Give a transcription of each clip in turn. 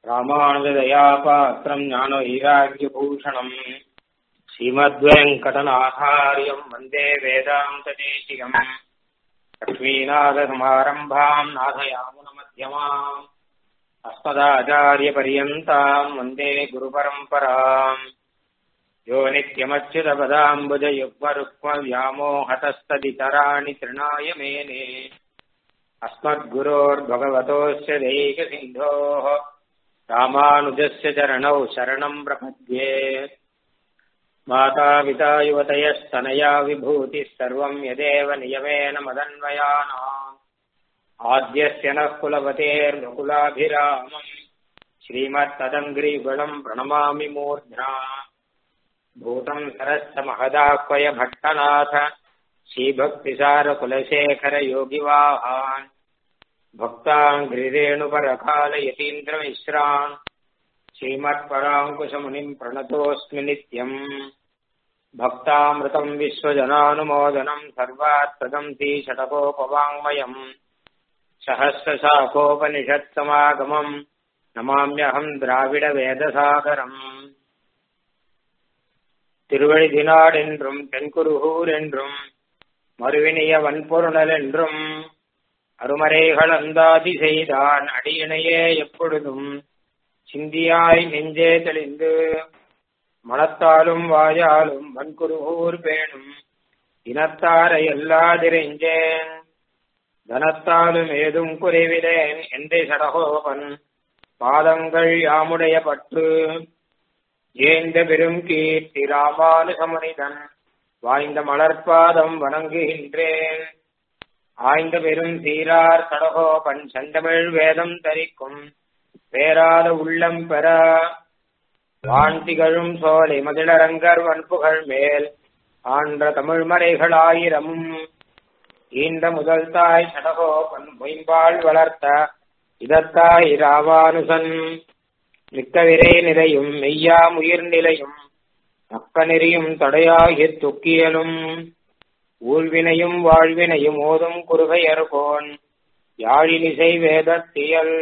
ராமானுஜதயாபாத்திரம் ஞானவைராக்கியபூஷணம் ஸ்ரீமத்வேங்கடநாதாரியம் வந்தே வேதாந்ததேசிகம் லக்ஷ்மீநாதசமாரம்பாம் நாதயாமுனமத்தியமாம் अस्मदाचार्यपर्यन्ताम् वन्दे गुरुपरम्पराम् यो नित्यमच्युतपदाम्बुजयुग्मरुक्मव्यामोहतस्तदितराणि तृणाय मेने अस्मद्गुरोर्भगवतोऽस्य दैकसिन्धोः रामानुजस्य चरणौ शरणम् प्रपद्ये मातापिता युवतयस्तनया विभूतिः सर्वम् यदेव नियमेन मदन्वयानाम् आद्यस्य नः कुलपतेर्मुकुलाभिरामम् श्रीमत्तदङ्ग्रिगुणम् प्रणमामि मूर्ध्ना भूतम् सरस्य महदाह्वय भट्टनाथ श्रीभक्तिसारकुलशेखरयोगिवाहान् भक्ताङ्घ्रिरेणुपरकालयतीन्द्रमिश्रान् श्रीमत्पराङ्कुशमुनिम् प्रणतोऽस्मि नित्यम् भक्तामृतम् विश्वजनानुमोदनम् सर्वात्तदम् षटकोपवाङ्मयम् सहस्रशाखोपनिषत्समागमम् நமாமியகம் திராவிட வேதசாகரம் திருவழிதினாட் என்றும் தென்குருகூர் என்றும் மறுவினிய வன்பொருணல் என்றும் அருமறைகள் அந்தாதி செய்தான் அடியினையே எப்பொழுதும் சிந்தியாய் நெஞ்சே தெளிந்து மனத்தாலும் வாயாலும் வன்குருகூர் பேணும் இனத்தாரை எல்லாதிரைஞ்சேன் தனத்தாலும் ஏதும் குறைவிலேன் எந்தை சடகோபன் பாதங்கள் யாமுடைய பற்று ஏந்த பெரும் கீர்த்தி ராமானுசமுனிதன் வாய்ந்த மலர்பாதம் வணங்குகின்றேன் ஆய்ந்த பெரும் சீரார் சடகோபன் செந்தமிழ் வேதம் தரிக்கும் பேராத உள்ளம் பெற வான் திகழும் சோலை மதிலரங்கர் வன்புகள் மேல் ஆன்ற தமிழ் மறைகளாயிரமும் ஈந்த முதல் தாய் சடகோபன் மொயம்பால் வளர்த்த இதத்தாய் ராவானுசன் மிக்க விரை நிறையும் மெய்யாம் உயிர் நிலையும் அக்க நெறியும் தடையாகி துக்கியலும் ஊழ்வினையும் வாழ்வினையும் ஓதும் குறுகையர்கோன் யாழினிசை வேதத்தியல்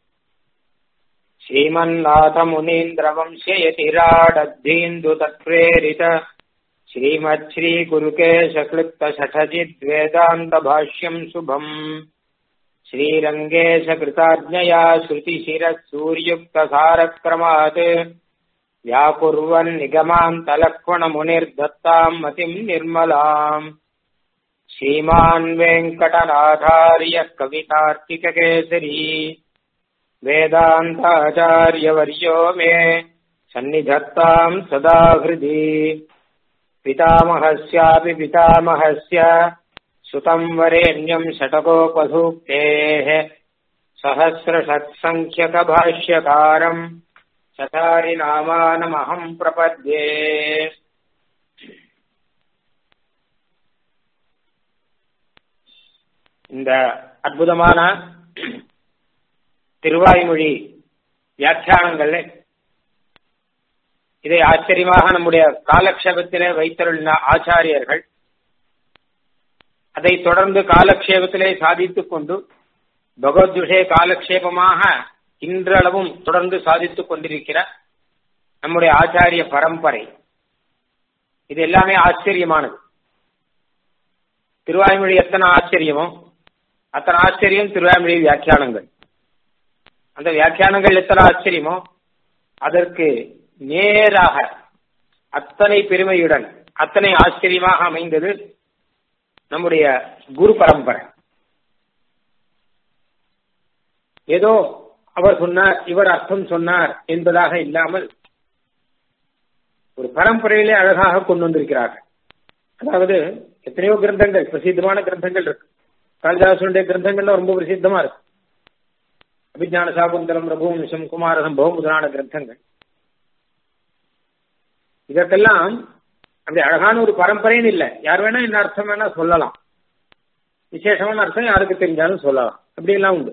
ஸ்ரீமன்னாத முனீந்திர வம்சயதிராடத்தீந்து தத்வேரித श्रीमत् श्री गुरुकेशक्लुप्त शठजिद् वेदान्त भाष्यम् शुभम् श्रीरङ्गेशकृताज्ञया श्रुतिशिरः सूर्युक्तसारक्रमात् व्याकुर्वन् निगमान्तलक्ष्मणमुनिर्दत्ताम् मतिम् निर्मलाम् श्रीमान् वेङ्कटनाथार्यः कवितार्किककेसरी वेदान्ताचार्यवर्यो मे सन्निधत्ताम् सदा हृदि पितामहस्यापि पितामहस्य सुतम् वरेण्यम् षटकोपधूक्तेः सहस्रषट्सङ्ख्यकभाष्यकारम् चतारिनामानमहम् प्रपद्ये இந்த அற்புதமான திருவாய்மொழி வியாக்கியானங்கள் இதை ஆச்சரியமாக நம்முடைய காலக்ஷேபத்திலே வைத்தருளின ஆச்சாரியர்கள் அதை தொடர்ந்து காலக்ஷேபத்திலே சாதித்துக் கொண்டு பகவத் விஷய காலக்ஷேபமாக இன்றளவும் தொடர்ந்து சாதித்துக் கொண்டிருக்கிற நம்முடைய ஆச்சாரிய பரம்பரை இது எல்லாமே ஆச்சரியமானது திருவாய்மொழி எத்தனை ஆச்சரியமோ அத்தனை ஆச்சரியம் திருவாய்மொழி வியாக்கியானங்கள் அந்த வியாக்கியானங்கள் எத்தனை ஆச்சரியமோ அதற்கு நேராக அத்தனை பெருமையுடன் அத்தனை ஆச்சரியமாக அமைந்தது நம்முடைய குரு பரம்பரை ஏதோ அவர் சொன்னார் இவர் அர்த்தம் சொன்னார் என்பதாக இல்லாமல் ஒரு பரம்பரையிலே அழகாக கொண்டு வந்திருக்கிறார்கள் அதாவது எத்தனையோ கிரந்தங்கள் பிரசித்தமான கிரந்தங்கள் இருக்கு காளிதாசனுடைய கிரந்தங்கள்ல ரொம்ப பிரசித்தமா இருக்கு அபிஜான சாகுந்தரம் ரகுவம்சம் குமாரசம் பகுமுதலான கிரந்தங்கள் இதற்கெல்லாம் அப்படி அழகான ஒரு பரம்பரைன்னு இல்லை யார் வேணா என்ன அர்த்தம் வேணா சொல்லலாம் விசேஷமான அர்த்தம் யாருக்கு தெரிஞ்சாலும் சொல்லலாம் அப்படி எல்லாம் உண்டு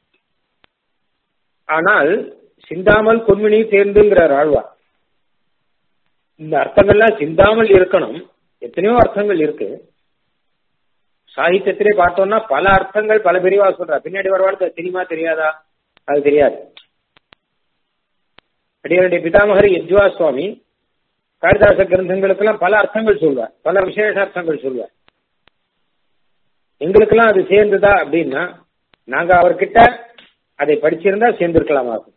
ஆனால் சிந்தாமல் கொன்மினி தேர்ந்துங்கிறார் ஆழ்வார் இந்த அர்த்தங்கள்லாம் சிந்தாமல் இருக்கணும் எத்தனையோ அர்த்தங்கள் இருக்கு சாகித்யத்திலே பார்த்தோம்னா பல அர்த்தங்கள் பல பிரிவா சொல்றா பின்னாடி வரவாளுக்கு அது தெரியுமா தெரியாதா அது தெரியாது அடியனுடைய பிதாமகர் யஜ்வா சுவாமி காளிதாச கிரந்தங்களுக்கெல்லாம் பல அர்த்தங்கள் சொல்வார் பல விசேஷ அர்த்தங்கள் சொல்வார் எங்களுக்கெல்லாம் அது சேர்ந்ததா அப்படின்னா நாங்க அவர்கிட்ட அதை படிச்சிருந்தா சேர்ந்திருக்கலாமாகும்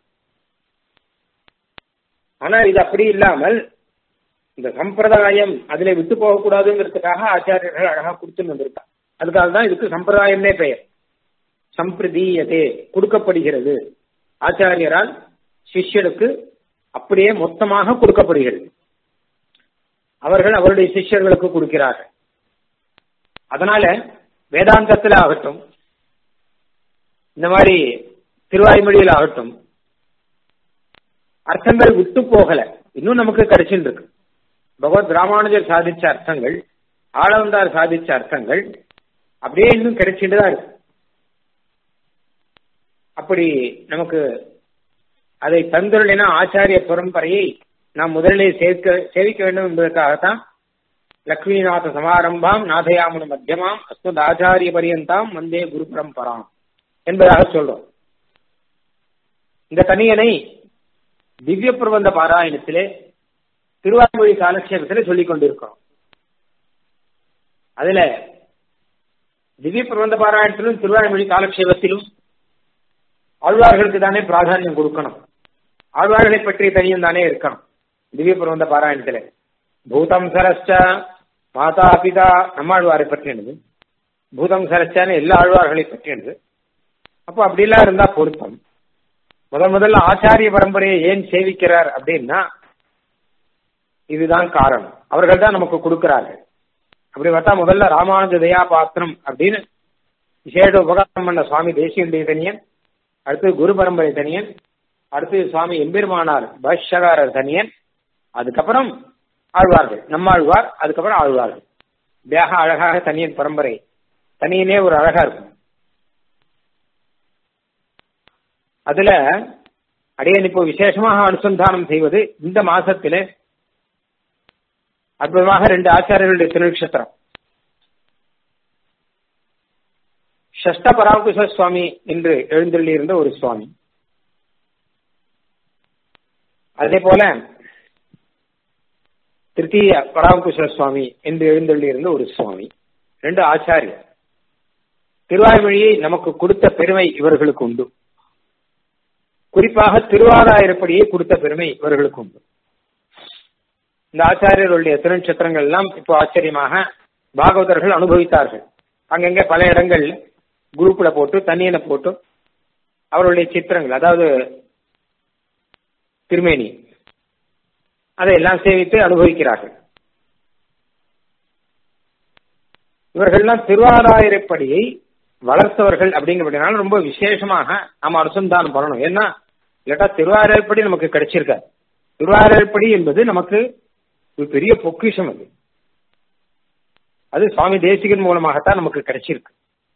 ஆனா இது அப்படி இல்லாமல் இந்த சம்பிரதாயம் அதுல விட்டு போகக்கூடாதுங்கிறதுக்காக ஆச்சாரியர்கள் அழகா கொடுத்துன்னு வந்திருக்காங்க அதுக்காக தான் இதுக்கு சம்பிரதாயம்னே பெயர் சம்பிரதீயதே கொடுக்கப்படுகிறது ஆச்சாரியரால் சிஷ்யனுக்கு அப்படியே மொத்தமாக கொடுக்கப்படுகிறது அவர்கள் அவருடைய சிஷ்யர்களுக்கு கொடுக்கிறார்கள் அதனால வேதாந்தத்தில் ஆகட்டும் இந்த மாதிரி திருவாய்மொழியில் ஆகட்டும் அர்த்தங்கள் விட்டு போகல இன்னும் நமக்கு கிடைச்சுட்டு இருக்கு பகவத் ராமானுஜர் சாதிச்ச அர்த்தங்கள் ஆளவந்தார் சாதிச்ச அர்த்தங்கள் அப்படியே இன்னும் கிடைச்சிட்டு தான் இருக்கு அப்படி நமக்கு அதை தந்துள்ள ஆச்சாரிய பரம்பரையை நாம் முதலிலே சேர்க்க சேவிக்க வேண்டும் என்பதற்காகத்தான் லக்ஷ்மிநாத சமாரம்பாம் நாதயாமுன மத்தியமாம் அஸ்மத் ஆச்சாரிய பரியந்தாம் வந்தே குரு பரம்பராம் என்பதாக சொல்றோம் இந்த தனியனை திவ்ய பிரபந்த பாராயணத்திலே திருவாய்மொழி காலக்ஷேபத்திலே சொல்லிக் கொண்டிருக்கிறோம் அதுல திவ்ய பிரபந்த பாராயணத்திலும் திருவாய்மொழி காலக்ஷேபத்திலும் ஆழ்வார்களுக்கு தானே பிராதானியம் கொடுக்கணும் ஆழ்வார்களை பற்றிய தனியும் தானே இருக்கணும் திவ்ய பிரபந்த பாராயணத்துல பூதம் சரஸ்ட மாதா பிதா நம்மாழ்வாரை பற்றினது பூதம் சரஸ்டான்னு எல்லா ஆழ்வார்களை பற்றினது அப்போ அப்படிலாம் இருந்தா பொருத்தம் முதல் முதல்ல ஆச்சாரிய பரம்பரையை ஏன் சேவிக்கிறார் அப்படின்னா இதுதான் காரணம் அவர்கள் தான் நமக்கு கொடுக்கிறார்கள் அப்படி பார்த்தா முதல்ல ராமானுஜ தயா பாத்திரம் அப்படின்னு விசேஷ உபகாரம் பண்ண சுவாமி தேசியனுடைய தனியன் அடுத்து குரு பரம்பரை தனியன் அடுத்து சுவாமி எம்பெருமானார் பாஷ்யகாரர் தனியன் அதுக்கப்புறம் ஆழ்வார்கள் நம்மாழ்வார் அதுக்கப்புறம் ஆழ்வார்கள் வேக அழகாக தனியன் பரம்பரை தனியனே ஒரு அழகா இருக்கும் அதுல அடியன் இப்போ விசேஷமாக அனுசந்தானம் செய்வது இந்த மாசத்திலே அற்புதமாக ரெண்டு ஆச்சாரியர்களுடைய திருநட்சத்திரம் ஷஷ்ட பராகுஷ சுவாமி என்று எழுந்தள்ளியிருந்த ஒரு சுவாமி அதே போல திருத்தீய பராகுஷ சுவாமி என்று எழுந்தள்ளியிருந்த ஒரு சுவாமி ரெண்டு ஆச்சாரியர் திருவாய்மொழியை நமக்கு கொடுத்த பெருமை இவர்களுக்கு உண்டு குறிப்பாக திருவாராயிரப்படியை கொடுத்த பெருமை இவர்களுக்கு உண்டு இந்த ஆச்சாரியர்களுடைய திருநட்சத்திரங்கள் எல்லாம் இப்போ ஆச்சரியமாக பாகவதர்கள் அனுபவித்தார்கள் அங்கங்க பல இடங்கள் குரூப்ல போட்டு தண்ணியனை போட்டு அவருடைய சித்திரங்கள் அதாவது திருமேனி அதையெல்லாம் சேவித்து அனுபவிக்கிறார்கள் இவர்கள்லாம் திருவாராயிரப்படியை வளர்த்தவர்கள் அப்படிங்கிறபடினால ரொம்ப விசேஷமாக நாம் அனுசந்தானம் பண்ணணும் ஏன்னா இல்லாட்டா திருவாரூர்படி நமக்கு கிடைச்சிருக்காது திருவாரூர்படி என்பது நமக்கு ஒரு பெரிய பொக்கிஷம் அது அது சுவாமி தேசிகன் மூலமாகத்தான் நமக்கு கிடைச்சிருக்கு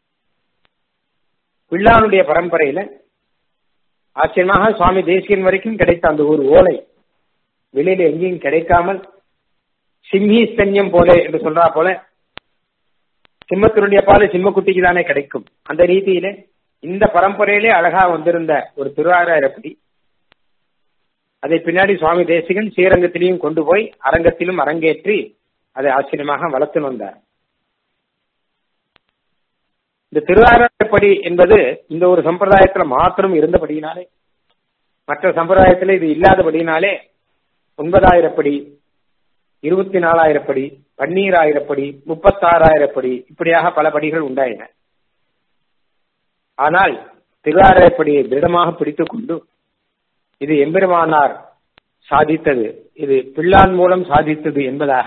பிள்ளானுடைய பரம்பரையில ஆச்சரியமாக சுவாமி தேசிகன் வரைக்கும் கிடைத்த அந்த ஒரு ஓலை வெளியில எங்கேயும் கிடைக்காமல் சிம்மி ஸ்தன்யம் போல என்று சொல்றா போல சிம்மத்தினுடைய பால் சிம்மக்குட்டிக்கு தானே கிடைக்கும் அந்த ரீதியில இந்த பரம்பரையிலே அழகா வந்திருந்த ஒரு திருவாரூரப்படி அதை பின்னாடி சுவாமி தேசிகன் ஸ்ரீரங்கத்திலையும் கொண்டு போய் அரங்கத்திலும் அரங்கேற்றி அதை ஆச்சரியமாக வளர்த்து வந்தார் இந்த திருவாரூரப்படி என்பது இந்த ஒரு சம்பிரதாயத்துல மாத்திரம் இருந்தபடியினாலே மற்ற சம்பிரதாயத்துல இது இல்லாதபடியினாலே ஒன்பதாயிரப்படி இருபத்தி நாலாயிரப்படி பன்னீராயிரப்படி முப்பத்தாறாயிரப்படி இப்படியாக பல படிகள் உண்டாயின ஆனால் திருவாரூரப்படியை திருடமாக பிடித்துக் கொண்டு இது எம்பெருமானார் சாதித்தது இது பிள்ளான் மூலம் சாதித்தது என்பதாக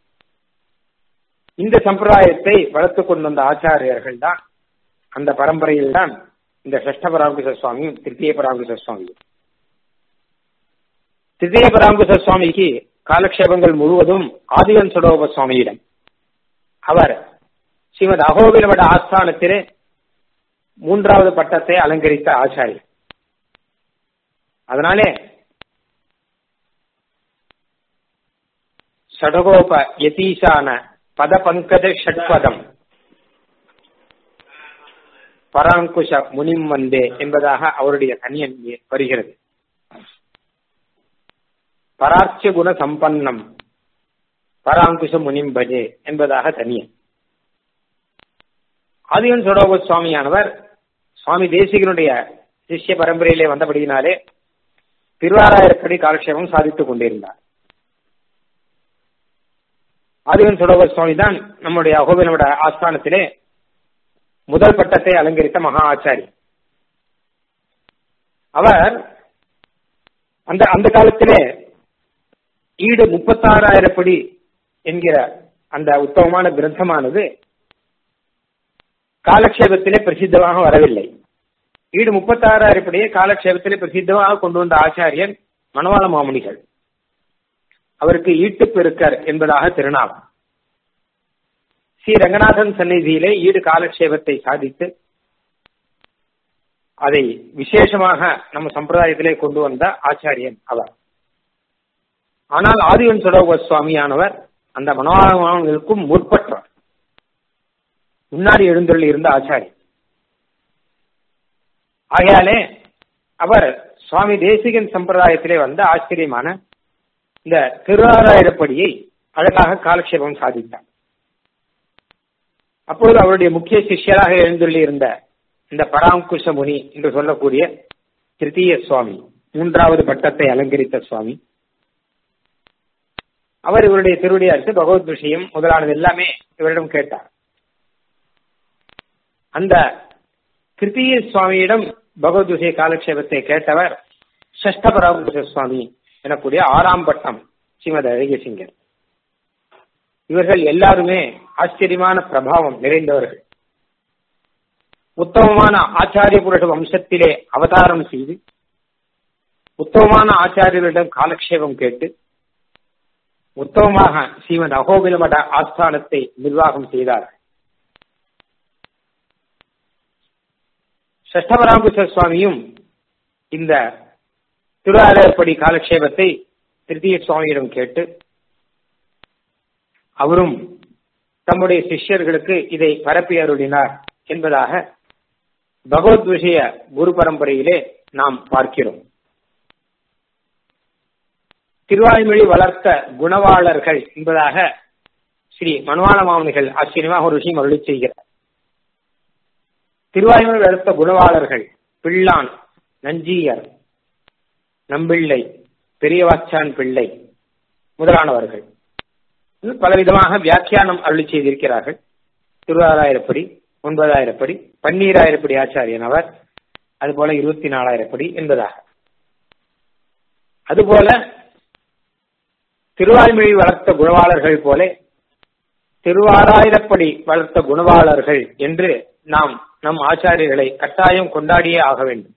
இந்த சம்பிரதாயத்தை வளர்த்து கொண்டு வந்த ஆச்சாரியர்கள் தான் அந்த பரம்பரையில் தான் இந்த சஷ்ட பராமகிருஷ்ண சுவாமியும் திருத்திய பராமகிருஷ்ண சுவாமியும் திருத்திய பராமகிருஷ்ண சுவாமிக்கு காலக்ஷேபங்கள் முழுவதும் ஆதிவன் சுடோப சுவாமியிடம் அவர் ஸ்ரீமத் அகோபிலவட ஆஸ்தானத்திலே மூன்றாவது பட்டத்தை அலங்கரித்த ஆச்சாரியர் அதனாலே ஷடகோப யதீசான பத பங்கஜ ஷட்பதம் பராங்குஷ முனிம் வந்தே என்பதாக அவருடைய கனியன் வருகிறது பராட்ச குண சம்பன்னம் பராங்குஷ முனிம் பஜே என்பதாக தனிய ஆதிவன் சடோக சுவாமியானவர் சுவாமி தேசிகனுடைய சிஷ்ய பரம்பரையிலே வந்தபடியினாலே திருவாராயிரப்படி காலக்ஷேபம் சாதித்துக் கொண்டிருந்தார் ஆதிவன் சடோக சுவாமி தான் நம்முடைய அகோபினோட ஆஸ்தானத்திலே முதல் பட்டத்தை அலங்கரித்த மகா ஆச்சாரி அவர் அந்த அந்த காலத்திலே ஈடு முப்பத்தாறாயிரப்படி என்கிற அந்த உத்தமமான கிரந்தமானது காலக்ஷேபத்திலே பிரசித்தமாக வரவில்லை ஈடு முப்பத்தாறாயிரப்படியே காலக்ஷேபத்திலே பிரசித்தமாக கொண்டு வந்த ஆச்சாரியன் மணவாள மாமுனிகள் அவருக்கு ஈட்டு பெருக்கர் என்பதாக திருநாமம் ஸ்ரீ ரங்கநாதன் சந்நிதியிலே ஈடு காலக்ஷேபத்தை சாதித்து அதை விசேஷமாக நம்ம சம்பிரதாயத்திலே கொண்டு வந்த ஆச்சாரியன் அவர் ஆனால் ஆதிவன் சுடோக சுவாமியானவர் அந்த மனோகமானங்களுக்கும் முற்பட்டார் முன்னாடி எழுந்தருள் இருந்த ஆச்சாரி ஆகையாலே அவர் சுவாமி தேசிகன் சம்பிரதாயத்திலே வந்த ஆச்சரியமான இந்த திருவாராயிரப்படியை அழகாக காலக்ஷேபம் சாதித்தார் அப்பொழுது அவருடைய முக்கிய சிஷ்யராக எழுந்துள்ளி இருந்த இந்த பராங்குஷ முனி என்று சொல்லக்கூடிய திருத்தீய சுவாமி மூன்றாவது பட்டத்தை அலங்கரித்த சுவாமி அவர் இவருடைய திருவடி அடுத்து பகவத் விஷயம் முதலானது எல்லாமே இவரிடம் கேட்டார் அந்த திருத்தீய சுவாமியிடம் பகவத் விஷய காலக்ஷேபத்தை கேட்டவர் சஷ்ட பராங்குஷ சுவாமி எனக்கூடிய ஆறாம் பட்டம் ஸ்ரீமத் அழகிய சிங்கர் இவர்கள் எல்லாருமே ஆச்சரியமான பிரபாவம் நிறைந்தவர்கள் உத்தமமான ஆச்சாரிய புருஷ வம்சத்திலே அவதாரம் செய்து உத்தமமான ஆச்சாரியர்களிடம் காலக்ஷேபம் கேட்டு உத்தமமாக ஸ்ரீமத் அகோபிலமட ஆஸ்தானத்தை நிர்வாகம் செய்தார் சஷ்டபராங்குச சுவாமியும் இந்த திருவாரப்படி காலக்ஷேபத்தை திருத்திய சுவாமியிடம் கேட்டு அவரும் தம்முடைய சிஷ்யர்களுக்கு இதை பரப்பி அருளினார் என்பதாக பகவத் விஷய குரு பரம்பரையிலே நாம் பார்க்கிறோம் திருவாய்மொழி வளர்த்த குணவாளர்கள் என்பதாக ஸ்ரீ மனவாள மாமனிகள் ஆச்சரியமாக ஒரு விஷயம் அருளி செய்கிறார் திருவாய்மொழி வளர்த்த குணவாளர்கள் பிள்ளான் நஞ்சியர் நம்பிள்ளை பெரியவாச்சான் பிள்ளை முதலானவர்கள் பலவிதமாக வியாக்கியானம் அருளி செய்திருக்கிறார்கள் திருவாராயிரப்படி ஒன்பதாயிரப்படி பன்னீராயிரப்படி ஆச்சாரியன் அவர் அதுபோல இருபத்தி நாலாயிரப்படி என்பதாக அதுபோல திருவாய்மொழி வளர்த்த குணவாளர்கள் போல திருவாராயிரப்படி வளர்த்த குணவாளர்கள் என்று நாம் நம் ஆச்சாரியர்களை கட்டாயம் கொண்டாடியே ஆக வேண்டும்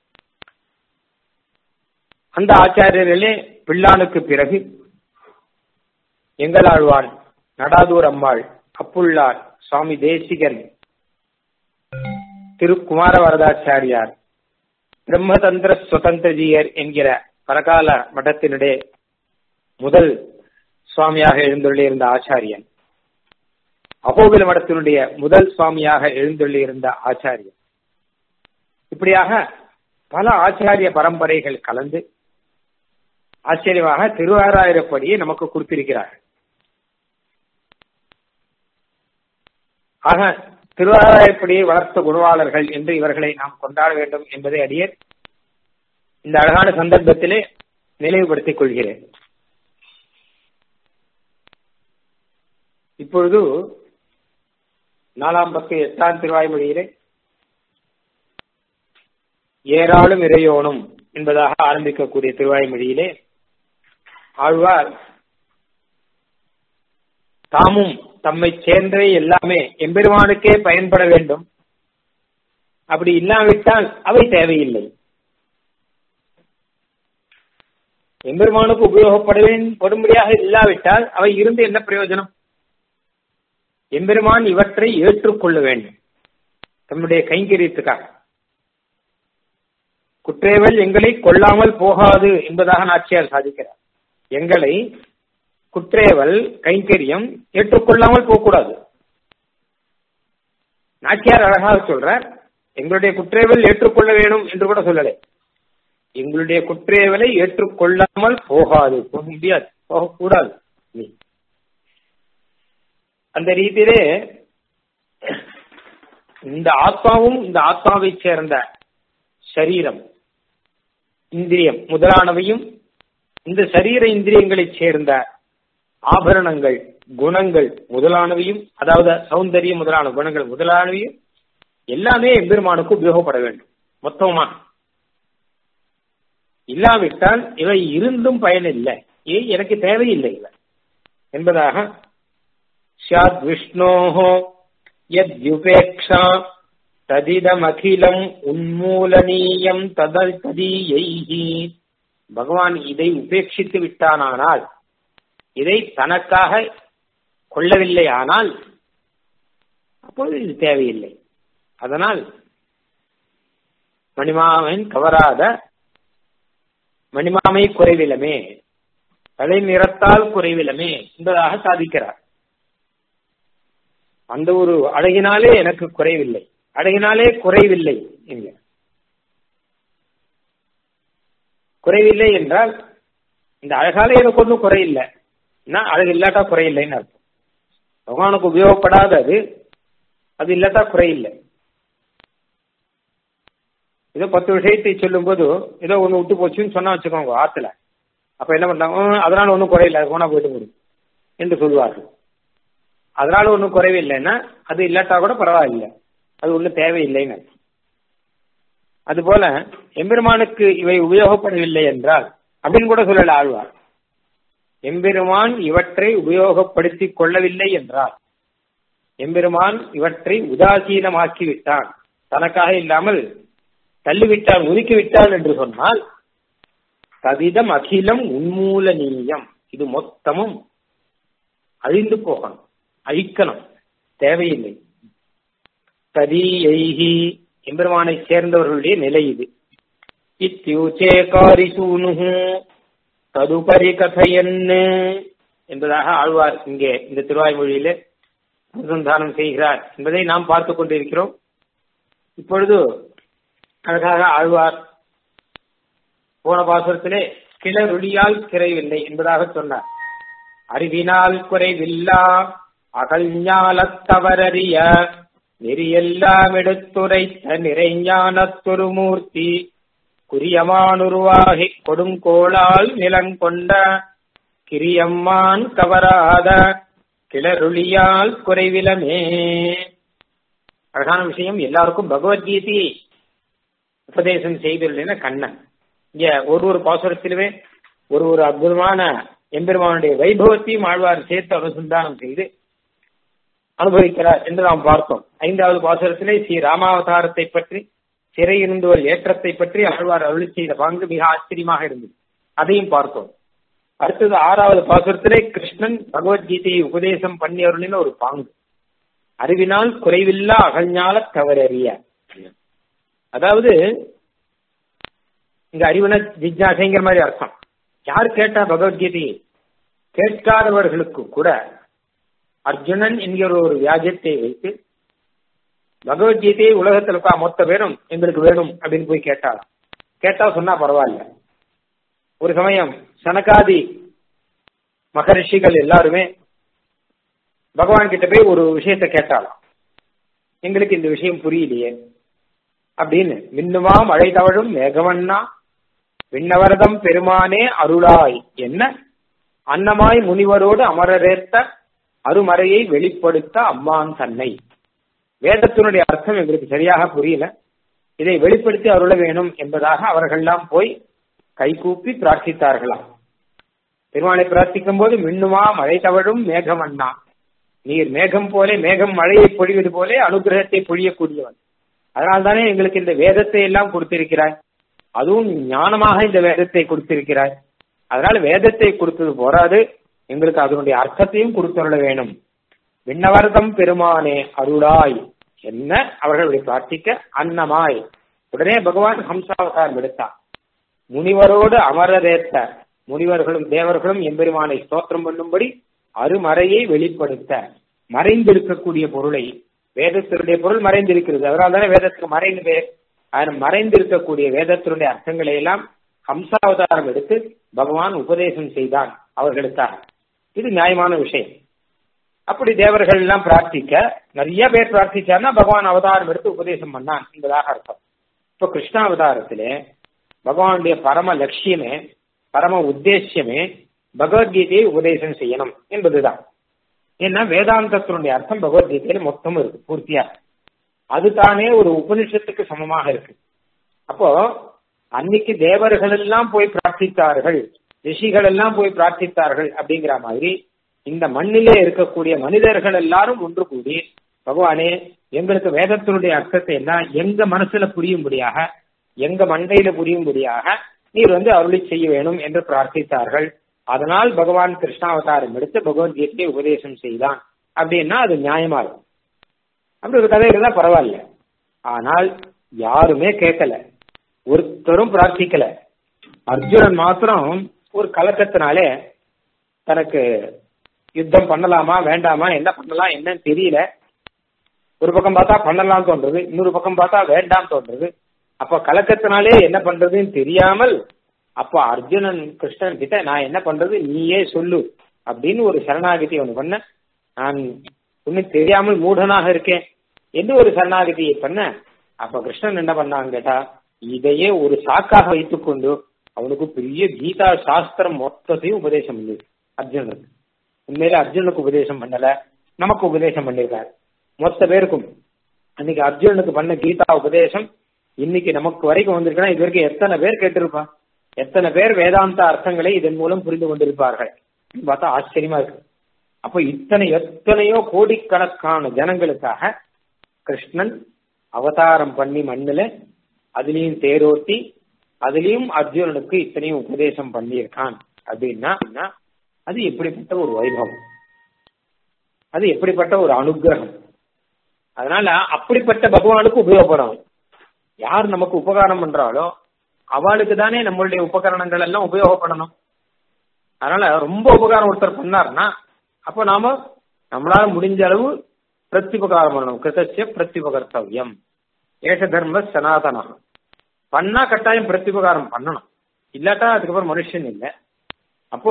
அந்த ஆச்சாரியர்களே பிள்ளானுக்கு பிறகு எங்களாழ்வான் நடாதூர் அம்மாள் அப்புள்ளார் சுவாமி தேசிகன் திருக்குமார வரதாச்சாரியார் பிரம்மதந்திர சுதந்திரஜியர் என்கிற பரகால மட்டத்தினுடைய முதல் சுவாமியாக எழுந்துள்ளிருந்த ஆச்சாரியன் அகோபில மடத்தினுடைய முதல் சுவாமியாக எழுந்துள்ளிருந்த ஆச்சாரியன் இப்படியாக பல ஆச்சாரிய பரம்பரைகள் கலந்து ஆச்சரியமாக திருவாராயிரப்படியை நமக்கு கொடுத்திருக்கிறார்கள் ஆக திருவாராயப்படியை வளர்த்த குருவாளர்கள் என்று இவர்களை நாம் கொண்டாட வேண்டும் என்பதை அறிய இந்த அழகான சந்தர்ப்பத்திலே நினைவுபடுத்திக் கொள்கிறேன் இப்பொழுது நாலாம் பத்து எட்டாம் திருவாய்மொழியிலே ஏராளும் இறையோனும் என்பதாக ஆரம்பிக்கக்கூடிய திருவாய்மொழியிலே ஆழ்வார் தாமும் தம்மை சேர்ந்தவை எல்லாமே எம்பெருமானுக்கே பயன்பட வேண்டும் அப்படி இல்லாவிட்டால் அவை தேவையில்லை எம்பெருமானுக்கு உபயோகப்பட படும்படியாக இல்லாவிட்டால் அவை இருந்து என்ன பிரயோஜனம் எம்பெருமான் இவற்றை ஏற்றுக்கொள்ள வேண்டும் தம்முடைய கைங்கரியத்துக்காக குற்றேவல் எங்களை கொள்ளாமல் போகாது என்பதாக நாச்சியார் சாதிக்கிறார் எங்களை குற்றேவல் கைங்கரியம் ஏற்றுக்கொள்ளாமல் போகக்கூடாது நாச்சியார் அழகாக சொல்றார் எங்களுடைய குற்றேவல் ஏற்றுக்கொள்ள வேணும் என்று கூட சொல்லலை எங்களுடைய குற்றேவலை ஏற்றுக்கொள்ளாமல் போகாது போக முடியாது போகக்கூடாது நீ அந்த ரீதியிலே இந்த ஆத்மாவும் இந்த ஆத்மாவை சேர்ந்த சரீரம் இந்திரியம் முதலானவையும் இந்த சரீர இந்திரியங்களைச் சேர்ந்த ஆபரணங்கள் குணங்கள் முதலானவையும் அதாவது சௌந்தரியம் முதலான குணங்கள் முதலானவையும் எல்லாமே எம்பெருமானுக்கு உபயோகப்பட வேண்டும் மொத்தமா இல்லாவிட்டால் இவை இருந்தும் பயனில்லை ஏ எனக்கு தேவையில்லை இவை என்பதாக சாத் விஷ்ணோஹோ யத்யுபேக்ஷா ததிதமகிலம் உன்மூலனீயம் ததல் ததீயைஹி பகவான் இதை உபேட்சித்து விட்டானானால் இதை தனக்காக கொள்ளவில்லை ஆனால் அப்போது இது தேவையில்லை அதனால் மணிமாமன் கவராத மணிமாமை குறைவிலமே தலை நிறத்தால் குறைவிலமே என்பதாக சாதிக்கிறார் அந்த ஒரு அழகினாலே எனக்கு குறைவில்லை அழகினாலே குறைவில்லை என்க குறைவில்லை என்றால் இந்த அழகால எனக்கு ஒன்றும் குறையில்லை அழகு இல்லாட்டா குறையில்லைன்னு அர்த்தம் பகவானுக்கு உபயோகப்படாதது அது இல்லாட்டா குறையில்லை ஏதோ பத்து விஷயத்தை சொல்லும் போது ஏதோ ஒன்று விட்டு போச்சுன்னு சொன்னா வச்சுக்கோங்க ஆத்துல அப்ப என்ன பண்றாங்க அதனால ஒன்றும் குறையில்லை அது போனா போயிட்டு முடியும் என்று சொல்லுவார்கள் அதனால ஒன்றும் குறைவில்லைன்னா அது இல்லாட்டா கூட பரவாயில்லை அது ஒன்றும் தேவையில்லைன்னு அதுபோல எம்பெருமானுக்கு இவை உபயோகப்படவில்லை என்றால் அப்படின்னு கூட சொல்லல ஆழ்வார் எம்பெருமான் இவற்றை உபயோகப்படுத்திக் கொள்ளவில்லை என்றால் எம்பெருமான் இவற்றை உதாசீனமாக்கி விட்டான் தனக்காக இல்லாமல் தள்ளிவிட்டான் ஒதுக்கிவிட்டான் என்று சொன்னால் கவிதம் அகிலம் உன்மூலனீயம் இது மொத்தமும் அழிந்து போகணும் அழிக்கணும் தேவையில்லை ததீயைகி எம்பெருமானை சேர்ந்தவர்களுடைய நிலை இது இத்தியூச்சே காரிசூனுகு ததுபரி கதையன்னு என்பதாக ஆழ்வார் இங்கே இந்த திருவாய்மொழியிலே அனுசந்தானம் செய்கிறார் என்பதை நாம் பார்த்து கொண்டிருக்கிறோம் இப்பொழுது அழகாக ஆழ்வார் போன பாசுரத்திலே கிளறுளியால் குறைவில்லை என்பதாக சொன்னார் அறிவினால் குறைவில்லா அகல் ஞாலத்தவரறிய நெறியெல்லாம் எடுத்துரைத்த நிறைஞானத்தொரு மூர்த்தி குறியமானுருவாகி கொடுங்கோளால் நிலங்கொண்ட கிரியம்மான் கவராத கிளறுளியால் குறைவிலமே அழகான விஷயம் எல்லாருக்கும் பகவத்கீதையை உபதேசம் செய்துள்ளன கண்ணன் இங்க ஒரு ஒரு பாசுரத்திலுமே ஒரு ஒரு அற்புதமான எம்பெருமானுடைய வைபவத்தையும் ஆழ்வார் சேர்த்து அனுசந்தானம் செய்து அனுபவிக்கிறார் என்று நாம் பார்த்தோம் ஐந்தாவது பாசுரத்திலே ஸ்ரீ ராமாவதாரத்தை பற்றி சிறையிருந்துவல் ஏற்றத்தை பற்றி ஆழ்வார் அருளி செய்த பங்கு மிக ஆச்சரியமாக இருந்தது அதையும் பார்த்தோம் அடுத்தது ஆறாவது பாசுரத்திலே கிருஷ்ணன் பகவத்கீதையை உபதேசம் பண்ணி அருளின ஒரு பாங்கு அறிவினால் குறைவில்லா அகழ்ஞால தவறறிய அதாவது இங்க அறிவுன ஜிஜ்ஞாசைங்கிற மாதிரி அர்த்தம் யார் கேட்டா பகவத்கீதையை கேட்காதவர்களுக்கு கூட அர்ஜுனன் என்கிற ஒரு வியாஜத்தை வைத்து பகவத்கீதையை உலகத்தில் இருக்கா மொத்த பேரும் எங்களுக்கு வேணும் அப்படின்னு போய் கேட்டாலாம் கேட்டா சொன்னா பரவாயில்ல ஒரு சமயம் சனகாதி மகரிஷிகள் எல்லாருமே பகவான் கிட்ட போய் ஒரு விஷயத்த கேட்டாலாம் எங்களுக்கு இந்த விஷயம் புரியலையே அப்படின்னு மின்னுமா மழை தவழும் மேகவண்ணா விண்ணவரதம் பெருமானே அருளாய் என்ன அன்னமாய் முனிவரோடு அமரரேத்த அருமறையை வெளிப்படுத்த அம்மான் தன்னை வேதத்தினுடைய அர்த்தம் எங்களுக்கு சரியாக புரியல இதை வெளிப்படுத்தி அருள வேணும் என்பதாக அவர்கள்லாம் போய் கைகூப்பி பிரார்த்தித்தார்களாம் பெருமாளை பிரார்த்திக்கும் போது மின்னுமா மழை தவழும் மேகம் அண்ணா நீர் மேகம் போலே மேகம் மழையை பொழிவது போலே அனுகிரகத்தை பொழியக்கூடியவன் அதனால்தானே எங்களுக்கு இந்த வேதத்தை எல்லாம் கொடுத்திருக்கிறாய் அதுவும் ஞானமாக இந்த வேதத்தை கொடுத்திருக்கிறாய் அதனால வேதத்தை கொடுத்தது போராது எங்களுக்கு அதனுடைய அர்த்தத்தையும் கொடுத்துள்ள வேணும் விண்ணவர்தம் பெருமானே அருளாய் என்ன அவர்களுடைய பிரார்த்திக்க அன்னமாய் உடனே பகவான் ஹம்சாவதாரம் எடுத்தார் முனிவரோடு அமரரேத்த முனிவர்களும் தேவர்களும் எம்பெருமானை ஸ்தோத்திரம் பண்ணும்படி அருமறையை வெளிப்படுத்த மறைந்திருக்கக்கூடிய பொருளை வேதத்தினுடைய பொருள் மறைந்திருக்கிறது அதனால தானே வேதத்துக்கு மறைந்து பேர் மறைந்திருக்கக்கூடிய வேதத்தினுடைய அர்த்தங்களை எல்லாம் ஹம்சாவதாரம் எடுத்து பகவான் உபதேசம் செய்தான் அவர்களுக்காக இது நியாயமான விஷயம் அப்படி தேவர்கள் எல்லாம் பிரார்த்திக்க நிறைய பேர் பிரார்த்திச்சார்னா பகவான் அவதாரம் எடுத்து உபதேசம் பண்ணான் என்பதாக அர்த்தம் இப்ப கிருஷ்ணாவதாரத்திலே பகவானுடைய பரம லட்சியமே பரம உத்தேசியமே பகவத்கீதையை உபதேசம் செய்யணும் என்பதுதான் ஏன்னா வேதாந்தத்தினுடைய அர்த்தம் பகவத்கீதையில மொத்தம் இருக்கு பூர்த்தியா அது தானே ஒரு உபனிஷத்துக்கு சமமாக இருக்கு அப்போ அன்னைக்கு தேவர்கள் எல்லாம் போய் பிரார்த்தித்தார்கள் ரிஷிகள் எல்லாம் போய் பிரார்த்தித்தார்கள் அப்படிங்கிற மாதிரி இந்த மண்ணிலே இருக்கக்கூடிய மனிதர்கள் எல்லாரும் ஒன்று கூடி பகவானே எங்களுக்கு வேதத்தினுடைய அர்த்தத்தை எல்லாம் எங்க மனசுல புரியும்படியாக எங்க மண்டையில புரியும்படியாக நீர் வந்து அருளி செய்ய வேணும் என்று பிரார்த்தித்தார்கள் அதனால் பகவான் கிருஷ்ணாவதாரம் எடுத்து பகவத்கீதையை உபதேசம் செய்தான் அப்படின்னா அது நியாயமா இருக்கும் அப்படி ஒரு கதை இருந்தா பரவாயில்ல ஆனால் யாருமே கேட்கல ஒருத்தரும் பிரார்த்திக்கல அர்ஜுனன் மாத்திரம் ஒரு கலக்கத்தினாலே தனக்கு யுத்தம் பண்ணலாமா வேண்டாமா என்ன பண்ணலாம் என்னன்னு தெரியல ஒரு பக்கம் பார்த்தா பண்ணலாம் தோன்றது இன்னொரு பக்கம் பார்த்தா வேண்டாம் தோன்றது அப்ப கலக்கத்தினாலே என்ன பண்றதுன்னு தெரியாமல் அப்ப அர்ஜுனன் கிருஷ்ணன் கிட்ட நான் என்ன பண்றது நீயே சொல்லு அப்படின்னு ஒரு சரணாகதி ஒன்று பண்ண நான் ஒன்னும் தெரியாமல் மூடனாக இருக்கேன் என்று ஒரு சரணாகதியை பண்ண அப்ப கிருஷ்ணன் என்ன பண்ணான்னு கேட்டா இதையே ஒரு சாக்காக வைத்துக்கொண்டு அவனுக்கு பெரிய கீதா சாஸ்திரம் மொத்தத்தையும் உபதேசம் பண்ணது அர்ஜுனனுக்கு உண்மையில அர்ஜுனுக்கு உபதேசம் பண்ணல நமக்கு உபதேசம் பண்ணியிருக்காரு மொத்த பேருக்கும் அன்னைக்கு அர்ஜுனனுக்கு பண்ண கீதா உபதேசம் இன்னைக்கு நமக்கு வரைக்கும் வந்திருக்குன்னா இது வரைக்கும் எத்தனை பேர் கேட்டிருப்பா எத்தனை பேர் வேதாந்த அர்த்தங்களை இதன் மூலம் புரிந்து கொண்டிருப்பார்கள் பார்த்தா ஆச்சரியமா இருக்கு அப்போ இத்தனை எத்தனையோ கோடிக்கணக்கான ஜனங்களுக்காக கிருஷ்ணன் அவதாரம் பண்ணி மண்ணுல அதுலயும் தேரோட்டி அதுலயும் அர்ஜுனனுக்கு இத்தனையும் உபதேசம் பண்ணியிருக்கான் அப்படின்னா அது எப்படிப்பட்ட ஒரு வைபவம் அது எப்படிப்பட்ட ஒரு அனுகிரகம் அதனால அப்படிப்பட்ட பகவானுக்கு உபயோகப்படும் யார் நமக்கு உபகாரம் பண்றாலோ அவளுக்கு தானே நம்மளுடைய உபகரணங்கள் எல்லாம் உபயோகப்படணும் அதனால ரொம்ப உபகாரம் ஒருத்தர் பண்ணார்னா அப்போ நாம நம்மளால முடிஞ்ச அளவு பிரத்யுபகாரம் பண்ணணும் கிருத்தசிய பிரத்யுபகர்த்தவியம் ஏஷ தர்ம சனாதனம் பண்ணா கட்டாயம் பிரத்யுபகாரம் பண்ணணும் இல்லாட்டா அதுக்கப்புறம் மனுஷன் இல்லை அப்போ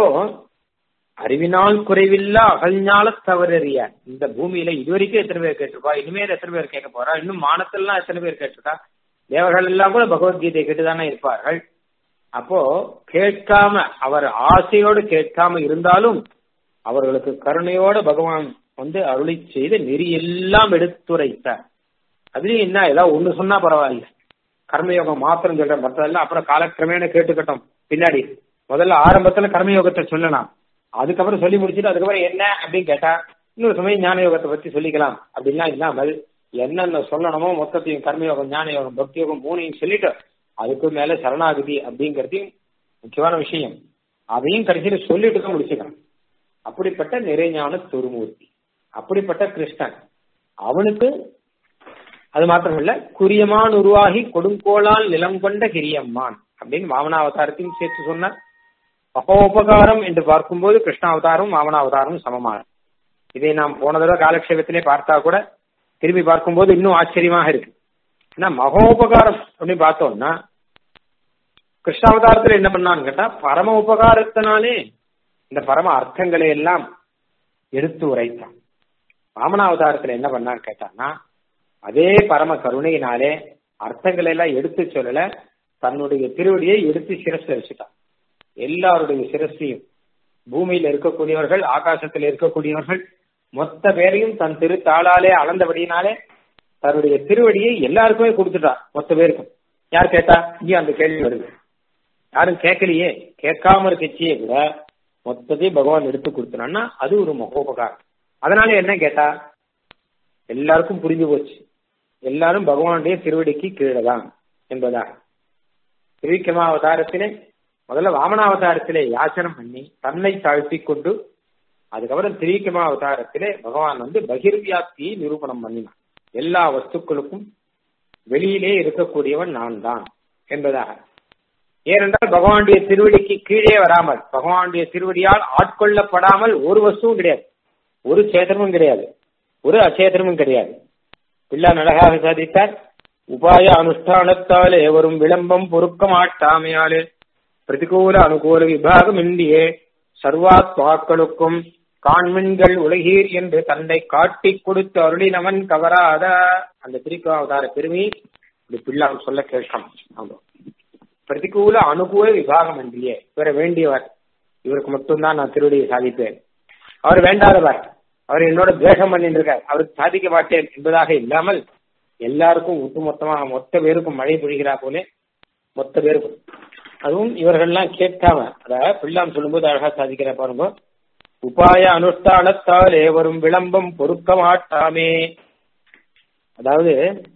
அறிவினால் குறைவில்லா அகழ்ஞால தவறறிய இந்த பூமியில இதுவரைக்கும் எத்தனை பேர் கேட்டிருப்பா இனிமேல் எத்தனை பேர் கேட்க போறா இன்னும் மானத்திலாம் எத்தனை பேர் கேட்டிருக்கா தேவர்கள் எல்லாம் கூட பகவத்கீதை கேட்டுதானே இருப்பார்கள் அப்போ கேட்காம அவர் ஆசையோடு கேட்காம இருந்தாலும் அவர்களுக்கு கருணையோட பகவான் வந்து அருளி செய்து நெறி எல்லாம் எடுத்துரைத்தார் அதுலயும் என்ன ஏதாவது ஒண்ணு சொன்னா பரவாயில்ல கர்மயோகம் மாத்திரம் சொல்றேன் மற்றதெல்லாம் அப்புறம் காலக்கிரமேண கேட்டுக்கட்டும் பின்னாடி முதல்ல ஆரம்பத்துல கர்மயோகத்தை சொல்லலாம் அதுக்கப்புறம் சொல்லி முடிச்சுட்டு அதுக்கப்புறம் என்ன அப்படின்னு கேட்டா இன்னொரு சமயம் ஞான யோகத்தை பத்தி சொல்லிக்கலாம் அப்படின்லாம் இல்லாமல் என்னென்ன சொல்லணுமோ மொத்தத்தையும் கர்மயோகம் ஞான யோகம் பக்தி யோகம் மூணையும் சொல்லிட்டு அதுக்கு மேல சரணாகதி அப்படிங்கறதையும் முக்கியமான விஷயம் அதையும் கடைசியில சொல்லிட்டு தான் முடிச்சுக்கலாம் அப்படிப்பட்ட நிறைஞான துருமூர்த்தி அப்படிப்பட்ட கிருஷ்ணன் அவனுக்கு அது மாத்திரமல்ல குறியமான் உருவாகி கொடுங்கோளால் நிலம் கொண்ட கிரியம்மான் அப்படின்னு வாமனாவதாரத்தையும் சேர்த்து சொன்னார் மகோபகாரம் என்று பார்க்கும்போது கிருஷ்ணாவதாரம் வாமனாவதாரம் சமமான இதை நாம் போன தடவை காலக்ஷேபத்திலே பார்த்தா கூட திரும்பி பார்க்கும்போது இன்னும் ஆச்சரியமாக இருக்கு ஏன்னா மகோபகாரம் அப்படின்னு பார்த்தோம்னா கிருஷ்ணாவதாரத்தில் என்ன பண்ணான்னு கேட்டா பரம உபகாரத்தினாலே இந்த பரம அர்த்தங்களை எல்லாம் எடுத்து உரைத்தான் வாமனாவதாரத்தில் என்ன பண்ணான்னு கேட்டான்னா அதே பரம கருணையினாலே அர்த்தங்களை எல்லாம் எடுத்து சொல்லல தன்னுடைய திருவடியை எடுத்து சிரஸ்ல வச்சுட்டான் எல்லாருடைய சிரஸ்லையும் பூமியில இருக்கக்கூடியவர்கள் ஆகாசத்தில் இருக்கக்கூடியவர்கள் மொத்த பேரையும் தன் திருத்தாளாலே அளந்தபடியினாலே தன்னுடைய திருவடியை எல்லாருக்குமே கொடுத்துட்டான் மொத்த பேருக்கும் யார் கேட்டா இங்கே அந்த கேள்வி வருது யாரும் கேட்கலையே கேட்காம இருக்கச்சியே கூட மொத்தத்தையும் பகவான் எடுத்து கொடுத்தான்னா அது ஒரு மகோபகாரம் அதனால என்ன கேட்டா எல்லாருக்கும் புரிஞ்சு போச்சு எல்லாரும் பகவானுடைய திருவடிக்கு கீழே தான் என்பதாக திருவிக்கிரமாவதாரத்திலே முதல்ல வாமனாவதாரத்திலே யாச்சனம் பண்ணி தன்னை தாழ்த்தி கொண்டு அதுக்கப்புறம் திரிவிக்கிரமாவதாரத்திலே பகவான் வந்து பகிர்வியாப்தியை நிரூபணம் பண்ணினான் எல்லா வஸ்துக்களுக்கும் வெளியிலே இருக்கக்கூடியவன் நான் தான் என்பதாக ஏனென்றால் பகவானுடைய திருவடிக்கு கீழே வராமல் பகவானுடைய திருவடியால் ஆட்கொள்ளப்படாமல் ஒரு வஸ்துவும் கிடையாது ஒரு சேதனமும் கிடையாது ஒரு அச்சேதனமும் கிடையாது பிள்ளான் அழகாக சாதித்தார் உபாய அனுஷ்டானத்தாலே வரும் விளம்பம் பொறுக்க மாட்டாமையாலே பிரதிகூல அனுகூல விபாகம் இந்தியே சர்வாத்மாக்களுக்கும் காண்மின்கள் உலகீர் என்று தன்னை காட்டி கொடுத்து அருளினவன் கவராத அந்த திருக்காவதார பெருமை இப்படி பிள்ளாம் சொல்ல கேட்கணும் ஆமா பிரதிகூல அனுகூல விபாகம் இன்றியே இவரை வேண்டியவர் இவருக்கு மட்டும்தான் நான் திருவடியை சாதிப்பேன் அவர் வேண்டாதவர் அவர் என்னோட துவேஷம் பண்ணிட்டு இருக்கார் அவருக்கு சாதிக்க மாட்டேன் என்பதாக இல்லாமல் எல்லாருக்கும் ஒட்டுமொத்தமாக மொத்த பேருக்கும் மழை பொழிகிறா போலே மொத்த பேருக்கும் அதுவும் இவர்கள்லாம் கேட்காம அதாவது பிள்ளாம் சொல்லும்போது அழகா சாதிக்கிற பாருங்க உபாய அனுஷ்டானத்தாலே வரும் விளம்பம் பொறுக்க மாட்டாமே அதாவது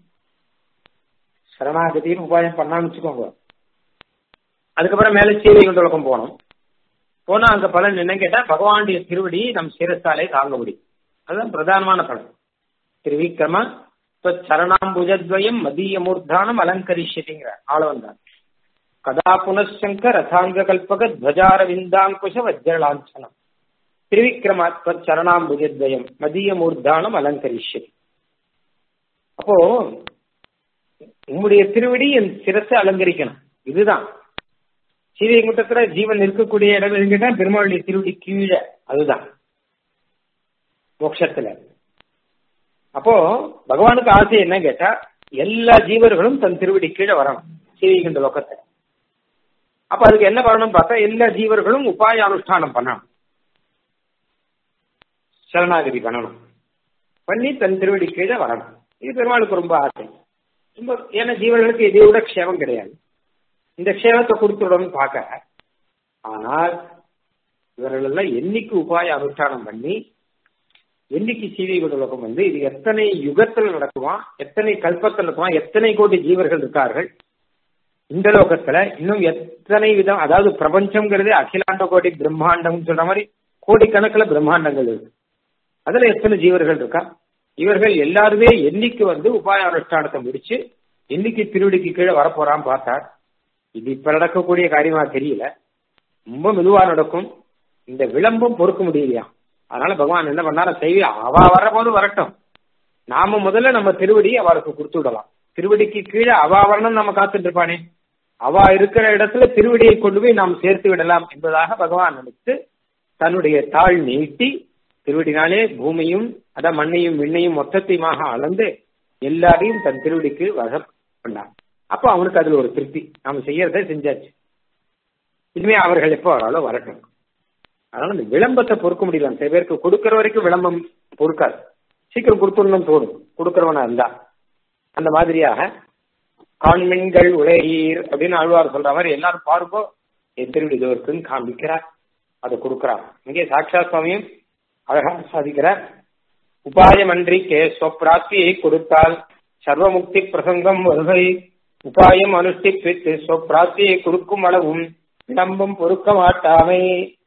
சரணாகதின்னு உபாயம் பண்ணான்னு வச்சுக்கோங்க அதுக்கப்புறம் மேல சீரை கொண்டு போனோம் போனா அங்க பலன் என்ன கேட்டா பகவானுடைய திருவடி நம் சிரஸ்தாலே தாங்க முடியும் அதுதான் பிரதானமான பலன் திருவிக்கிரம சரணாம்புஜத்வயம் மதிய மூர்த்தானம் அலங்கரிஷதிங்கிற ஆளவன் தான் கதா புனசங்க ரதாங்க கல்பக துவஜார விந்தாங்குஷ வஜ்ரலாஞ்சனம் திருவிக்கிரமாத்ம சரணாம்புஜத்வயம் மதிய மூர்த்தானம் அலங்கரிஷதி அப்போ உம்முடைய திருவடி என் சிரத்தை அலங்கரிக்கணும் இதுதான் ஸ்ரீவைகுண்டத்துல ஜீவன் இருக்கக்கூடிய இடம் எதுக்கிட்டா பெருமாளுடைய திருவடி கீழே அதுதான் மோட்சத்துல அப்போ பகவானுக்கு ஆசை என்ன கேட்டா எல்லா ஜீவர்களும் தன் திருவடி கீழே வரணும் ஸ்ரீவைகுண்ட லோகத்தை அப்ப அதுக்கு என்ன பண்ணணும் பார்த்தா எல்லா ஜீவர்களும் உபாய அனுஷ்டானம் பண்ணணும் சரணாகதி பண்ணணும் பண்ணி தன் திருவடி கீழே வரணும் இது பெருமாளுக்கு ரொம்ப ஆசை ரொம்ப ஏன்னா ஜீவர்களுக்கு இதை விட க்ஷேமம் கிடையாது இந்த க்ஷேமத்தை கொடுத்துடணும்னு பார்க்க ஆனால் இவர்கள் எல்லாம் என்னைக்கு உபாய அனுஷ்டானம் பண்ணி என்னைக்கு சீதை உலகம் வந்து இது எத்தனை யுகத்தில் நடக்குமா எத்தனை கல்பத்தில் இருக்குமா எத்தனை கோடி ஜீவர்கள் இருக்கார்கள் இந்த லோகத்துல இன்னும் எத்தனை விதம் அதாவது பிரபஞ்சம்ங்கிறது அகிலாண்ட கோடி பிரம்மாண்டம் சொல்ற மாதிரி கோடிக்கணக்கில் பிரம்மாண்டங்கள் இருக்கு அதுல எத்தனை ஜீவர்கள் இருக்கா இவர்கள் எல்லாருமே என்னைக்கு வந்து உபாய அனுஷ்டானத்தை முடிச்சு என்னைக்கு திருவடிக்கு கீழே வரப்போறான்னு பார்த்தார் இது இப்ப நடக்கக்கூடிய காரியமா தெரியல ரொம்ப மெதுவா நடக்கும் இந்த விளம்பம் பொறுக்க முடியலையா அதனால பகவான் என்ன பண்ணார செய்வி அவ வரபோது வரட்டும் நாம முதல்ல நம்ம திருவடி அவருக்கு கொடுத்து விடலாம் திருவடிக்கு கீழே அவ வரணும் நம்ம காத்துட்டு இருப்பானே அவ இருக்கிற இடத்துல திருவடியை கொண்டு போய் நாம் சேர்த்து விடலாம் என்பதாக பகவான் நினைத்து தன்னுடைய தாழ் நீட்டி திருவடினாலே பூமியும் அதான் மண்ணையும் விண்ணையும் மொத்தத்தையுமாக அளந்து எல்லாரையும் தன் திருவடிக்கு வசம் பண்ணான் அப்போ அவனுக்கு அதுல ஒரு திருப்தி நாம செய்யறத செஞ்சாச்சு இனிமே அவர்கள் எப்போ வராலோ வரட்டும் அதனால இந்த விளம்பத்தை பொறுக்க முடியல சில பேருக்கு கொடுக்கற வரைக்கும் விளம்பம் பொறுக்காது சீக்கிரம் கொடுத்துடணும் தோணும் கொடுக்கறவனா இருந்தா அந்த மாதிரியாக காண்மின்கள் உலகீர் அப்படின்னு ஆழ்வார் சொல்ற மாதிரி எல்லாரும் பாருங்கோ என் திருவிடி இது இருக்குன்னு காண்பிக்கிறார் அதை கொடுக்கிறார் இங்கே சாட்சா சுவாமியும் அழகாக சாதிக்கிறார் உபாயமன்றி கே ஸ்வப்பிராப்தியை கொடுத்தால் சர்வமுக்தி பிரசங்கம் வருகை உபாயம் அனுஷ்டிப்பித்து ஸ்வப்பிராப்தியை கொடுக்கும் அளவும் விளம்பம் பொறுக்க மாட்டாமை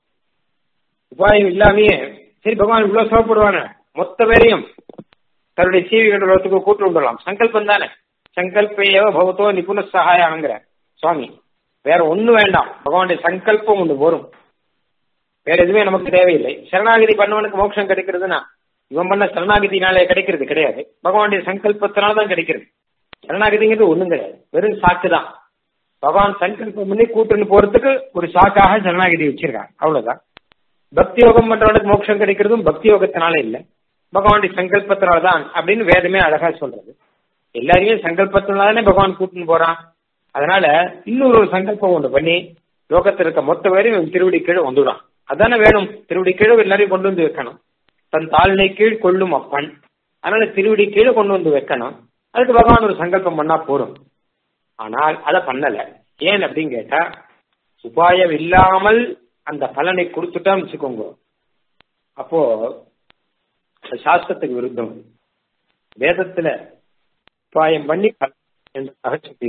உபாயம் இல்லாமையே சரி பகவான் இவ்வளவு சிவப்படுவான மொத்த பேரையும் தன்னுடைய சீவிகளுக்கு கூட்டு விடலாம் சங்கல்பம் தானே சங்கல்பையோ பகவத்தோ நிபுண சகாயாங்கிற சுவாமி வேற ஒண்ணு வேண்டாம் பகவானுடைய சங்கல்பம் ஒண்ணு வரும் வேற எதுவுமே நமக்கு தேவையில்லை சரணாகதி பண்ணவனுக்கு மோட்சம் கிடைக்கிறதுனா இவன் பண்ண சரணாகதினாலே கிடைக்கிறது கிடையாது பகவானுடைய சங்கல்பத்தினால தான் கிடைக்கிறது சரணாகதிங்கிறது ஒண்ணும் கிடையாது வெறும் சாக்கு தான் பகவான் சங்கல்பம் பண்ணி கூட்டுன்னு போறதுக்கு ஒரு சாக்காக சரணாகதி வச்சிருக்காங்க அவ்வளவுதான் பக்தி யோகம் பண்றவனுக்கு மோட்சம் கிடைக்கிறதும் பக்தி யோகத்தினால இல்ல பகவானுடைய சங்கல்பத்தினால தான் அப்படின்னு வேதமே அழகா சொல்றது எல்லாரையுமே சங்கல்பத்தினால தானே பகவான் கூட்டுன்னு போறான் அதனால இன்னொரு ஒரு சங்கல்பம் ஒன்று பண்ணி லோகத்தில் இருக்க மொத்த பேரையும் திருவடி கீழே வந்துடும் அதானே வேணும் திருவடி கீழே எல்லாரையும் கொண்டு வந்து வைக்கணும் தன் தாழ்னை கீழ் கொள்ளும் அப்பன் அதனால திருவடி கீழே கொண்டு வந்து வைக்கணும் அதுக்கு பகவான் ஒரு சங்கல்பம் பண்ணா போதும் ஆனால் அதை பண்ணல ஏன் அப்படின்னு கேட்டா உபாயம் இல்லாமல் அந்த பலனை கொடுத்துட்டான்னு வச்சுக்கோங்க அப்போ சாஸ்திரத்துக்கு விருத்தம் வேதத்துல உபாயம் பண்ணி என்றாக சொல்லி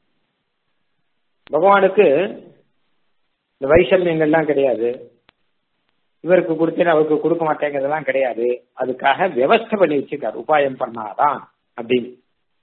பகவானுக்கு இந்த வைஷமியங்கள்லாம் கிடையாது இவருக்கு கொடுத்தேன் அவருக்கு கொடுக்க மாட்டேங்கிறதெல்லாம் கிடையாது அதுக்காக வியவஸ்தை பண்ணி வச்சிருக்காரு உபாயம் பண்ணாதான் அப்படின்னு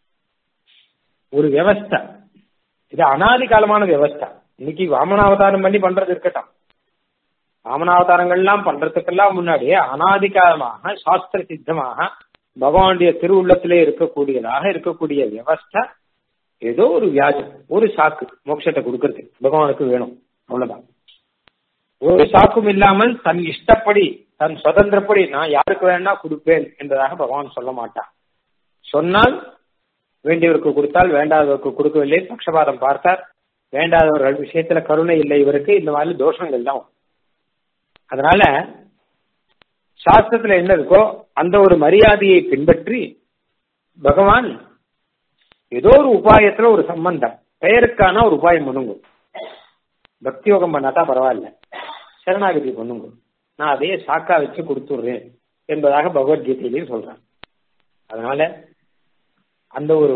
ஒரு வியவஸ்தை இது அனாதி காலமான வியவஸ்தை இன்னைக்கு வாமனாவதாரம் பண்ணி பண்றது இருக்கட்டும் வாமனாவதாரங்கள்லாம் பண்றதுக்கெல்லாம் முன்னாடியே அனாதி காலமாக சாஸ்திர சித்தமாக பகவானுடைய திருவுள்ளத்திலே இருக்கக்கூடியதாக இருக்கக்கூடிய வியவஸ்தை ஏதோ ஒரு வியாஜம் ஒரு சாக்கு மோட்சத்தை கொடுக்கறது பகவானுக்கு வேணும் அவ்வளவுதான் ஒரு சாக்கும் இல்லாமல் தன் இஷ்டப்படி தன் சுதந்திரப்படி நான் யாருக்கு வேணா கொடுப்பேன் என்பதாக பகவான் சொல்ல மாட்டான் சொன்னால் வேண்டியவருக்கு கொடுத்தால் வேண்டாதவருக்கு கொடுக்கவில்லை பக்ஷபாதம் பார்த்தார் வேண்டாதவர்கள் விஷயத்துல கருணை இல்லை இவருக்கு இந்த மாதிரி தோஷங்கள் தான் அதனால சாஸ்திரத்துல என்ன இருக்கோ அந்த ஒரு மரியாதையை பின்பற்றி பகவான் ஏதோ ஒரு உபாயத்துல ஒரு சம்பந்தம் பெயருக்கான ஒரு உபாயம் பண்ணுங்க பக்தி யோகம் பண்ணாதான் பரவாயில்ல சரணாகதி பண்ணுங்க நான் அதையே சாக்கா வச்சு கொடுத்துடுறேன் என்பதாக பகவத்கீதையிலையும் சொல்றேன் அதனால அந்த ஒரு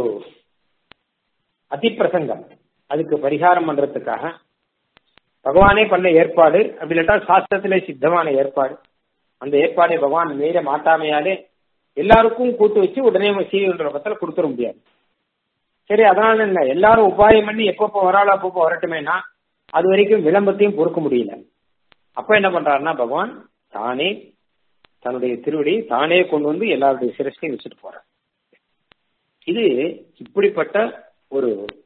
அதிப்பிரசங்கம் அதுக்கு பரிகாரம் பண்றதுக்காக பகவானே பண்ண ஏற்பாடு அப்படி இல்லாட்டா சாஸ்திரத்திலே சித்தமான ஏற்பாடு அந்த ஏற்பாடை பகவான் மீற மாட்டாமையாலே எல்லாருக்கும் கூட்டு வச்சு உடனே சீக்கிர பத்திர கொடுத்துட முடியாது சரி அதனால என்ன எல்லாரும் உபாயம் பண்ணி எப்பப்போ வராளோ அப்பப்போ வரட்டுமேனா அது வரைக்கும் விளம்பத்தையும் பொறுக்க முடியல அப்ப என்ன பண்றாருன்னா பகவான் தானே தன்னுடைய திருவடி தானே கொண்டு வந்து எல்லாருடைய சிரஸ்டையும் வச்சுட்டு போறார் இது இப்படிப்பட்ட ஒரு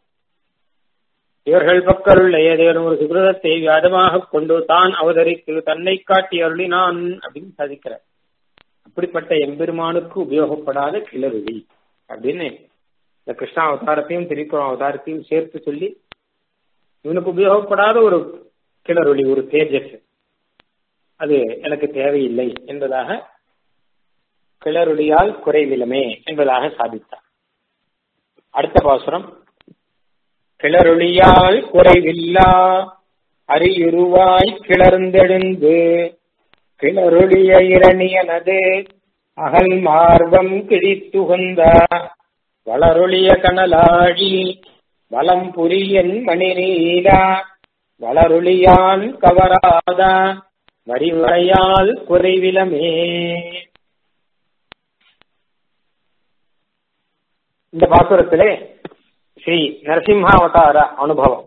இவர்கள் பக்கருள் ஏதேனும் ஒரு சுகிருதத்தை வியாதமாக கொண்டு தான் அவதரித்து தன்னை காட்டி அருளினான் அப்படின்னு சாதிக்கிறார் அப்படிப்பட்ட எம்பெருமானுக்கு உபயோகப்படாத கிளறுவி அப்படின்னு இந்த கிருஷ்ணா அவதாரத்தையும் திரிபுரம் அவதாரத்தையும் சேர்த்து சொல்லி இவனுக்கு உபயோகப்படாத ஒரு கிளறொளி ஒரு தேஜஸ் அது எனக்கு தேவையில்லை என்பதாக கிளறொளியால் குறைவிலமே என்பதாக சாதித்தார் அடுத்த பாசுரம் கிளறொளியால் குறைவில்லா அரியுருவாய் கிளர்ந்தெழுந்து கிளறொளிய இரணியனது அகல் மார்பம் கிழித்துகந்த வளரொளிய கனலாழி வலம் புரியன் மணிநீலா வளரொளியான் கவராத வரிவரையால் குறைவிலமே இந்த பாசுரத்திலே ஸ்ரீ நரசிம்மாவதார அனுபவம்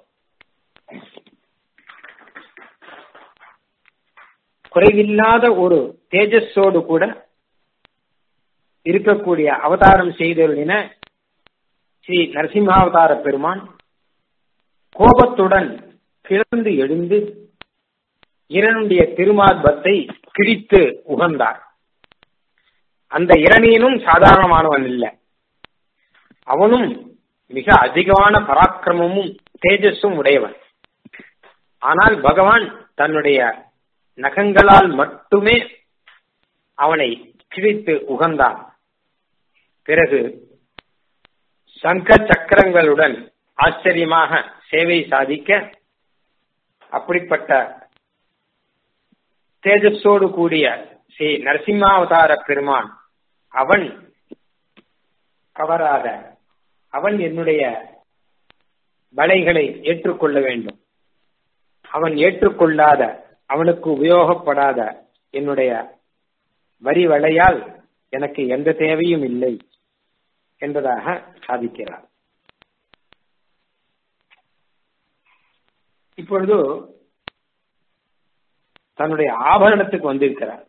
குறைவில்லாத ஒரு தேஜஸோடு கூட இருக்கக்கூடிய அவதாரம் செய்தவர்களின ஸ்ரீ நரசிம்மாவதார பெருமான் கோபத்துடன் கிளர்ந்து எழுந்து இரனுடைய திருமார்பத்தை கிழித்து உகந்தார் அந்த இரணியனும் சாதாரணமானவன் இல்லை அவனும் மிக அதிகமான பராக்கிரமமும் தேஜஸும் உடையவன் ஆனால் பகவான் தன்னுடைய நகங்களால் மட்டுமே அவனை கிழித்து உகந்தான் பிறகு சங்க சக்கரங்களுடன் ஆச்சரியமாக சேவை சாதிக்க அப்படிப்பட்ட தேஜஸோடு கூடிய ஸ்ரீ நரசிம்மாவதார பெருமான் அவன் கவராத அவன் என்னுடைய வலைகளை ஏற்றுக்கொள்ள வேண்டும் அவன் ஏற்றுக்கொள்ளாத அவனுக்கு உபயோகப்படாத என்னுடைய வரி வலையால் எனக்கு எந்த தேவையும் இல்லை என்பதாக சாதிக்கிறார் இப்பொழுது தன்னுடைய ஆபரணத்துக்கு வந்திருக்கிறார்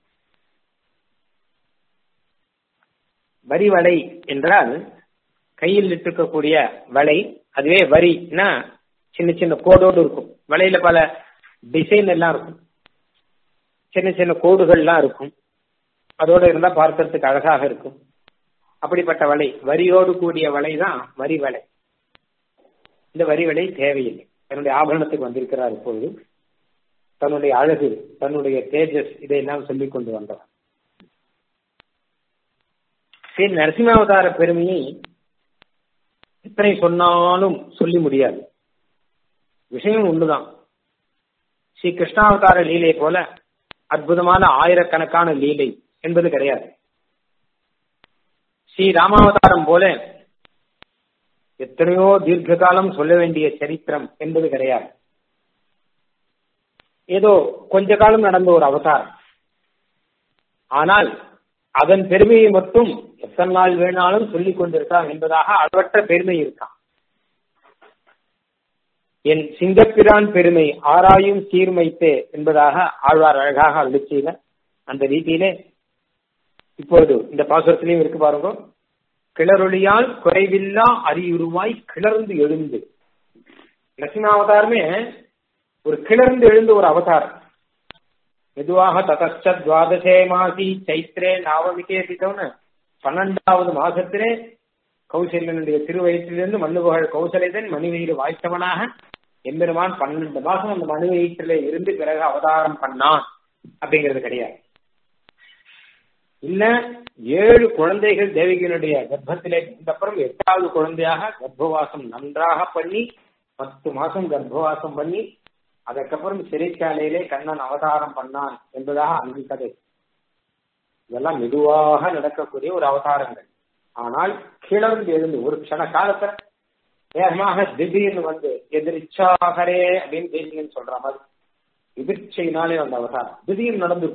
வரி வலை என்றால் கையில் இட்டிருக்கக்கூடிய வலை அதுவே வரினா சின்ன சின்ன கோடோடு இருக்கும் வலையில பல டிசைன் எல்லாம் இருக்கும் சின்ன சின்ன கோடுகள்லாம் இருக்கும் அதோடு இருந்தால் பார்க்கறதுக்கு அழகாக இருக்கும் அப்படிப்பட்ட வலை வரியோடு கூடிய வலை தான் வரி வலை இந்த வரி வலை தேவையில்லை தன்னுடைய ஆபரணத்துக்கு வந்திருக்கிறார் இப்பொழுது தன்னுடைய அழகு தன்னுடைய தேஜஸ் இதையெல்லாம் சொல்லிக் கொண்டு வந்தவர் சரி நரசிம்மாவதார பெருமையை எத்தனை சொன்னாலும் சொல்லி முடியாது விஷயம் ஒண்ணுதான் ஸ்ரீ கிருஷ்ணாவதார லீலை போல அற்புதமான ஆயிரக்கணக்கான லீலை என்பது கிடையாது ஸ்ரீ ராமாவதாரம் போல எத்தனையோ தீர்க்க காலம் சொல்ல வேண்டிய சரித்திரம் என்பது கிடையாது ஏதோ கொஞ்ச காலம் நடந்த ஒரு அவதாரம் ஆனால் அதன் பெருமையை மட்டும் எத்தனை நாள் வேணாலும் சொல்லிக் கொண்டிருக்கான் என்பதாக அளவற்ற பெருமை இருக்கான் என் சிங்கப்பிரான் பெருமை ஆராயும் சீர்மைத்தே என்பதாக ஆழ்வார் அழகாக அருளி செய்த அந்த ரீதியிலே இப்பொழுது இந்த பாசுரத்திலையும் இருக்கு பாருங்க கிளறொளியால் குறைவில்லா அரியுருவாய் கிளர்ந்து எழுந்து நரசிம்மாவதாரமே ஒரு கிளர்ந்து எழுந்த ஒரு அவதாரம் மெதுவாக ததச்ச துவாதசே மாசி சைத்ரே நாவமிக்கே பித்தோன்னு பன்னெண்டாவது மாசத்திலே கௌசல்யனுடைய திருவயிற்றிலிருந்து மண்ணு புகழ் கௌசலைதன் மணிவயிறு வாய்த்தவனாக எம்பெருமான் பன்னெண்டு மாசம் அந்த மனு வயிற்றில இருந்து பிறகு அவதாரம் பண்ணான் அப்படிங்கிறது கிடையாது இல்ல ஏழு குழந்தைகள் தேவிகளுடைய கர்ப்பத்திலே அப்புறம் எட்டாவது குழந்தையாக கர்ப்பவாசம் நன்றாக பண்ணி பத்து மாசம் கர்ப்பவாசம் பண்ணி அதற்கப்புறம் சிறைச்சாலையிலே கண்ணன் அவதாரம் பண்ணான் என்பதாக அங்கு கதை இதெல்லாம் மெதுவாக நடக்கக்கூடிய ஒரு அவதாரங்கள் ஆனால் கிளர்ந்து எழுந்து ஒரு க்ஷண காலத்துல வேகமாக திடீர்னு வந்து எதிர்ச்சாகரே அப்படின்னு தேசியன்னு சொல்ற மாதிரி எதிர்ச்சையினாலே வந்த அவதாரம் திடீர்னு நடந்து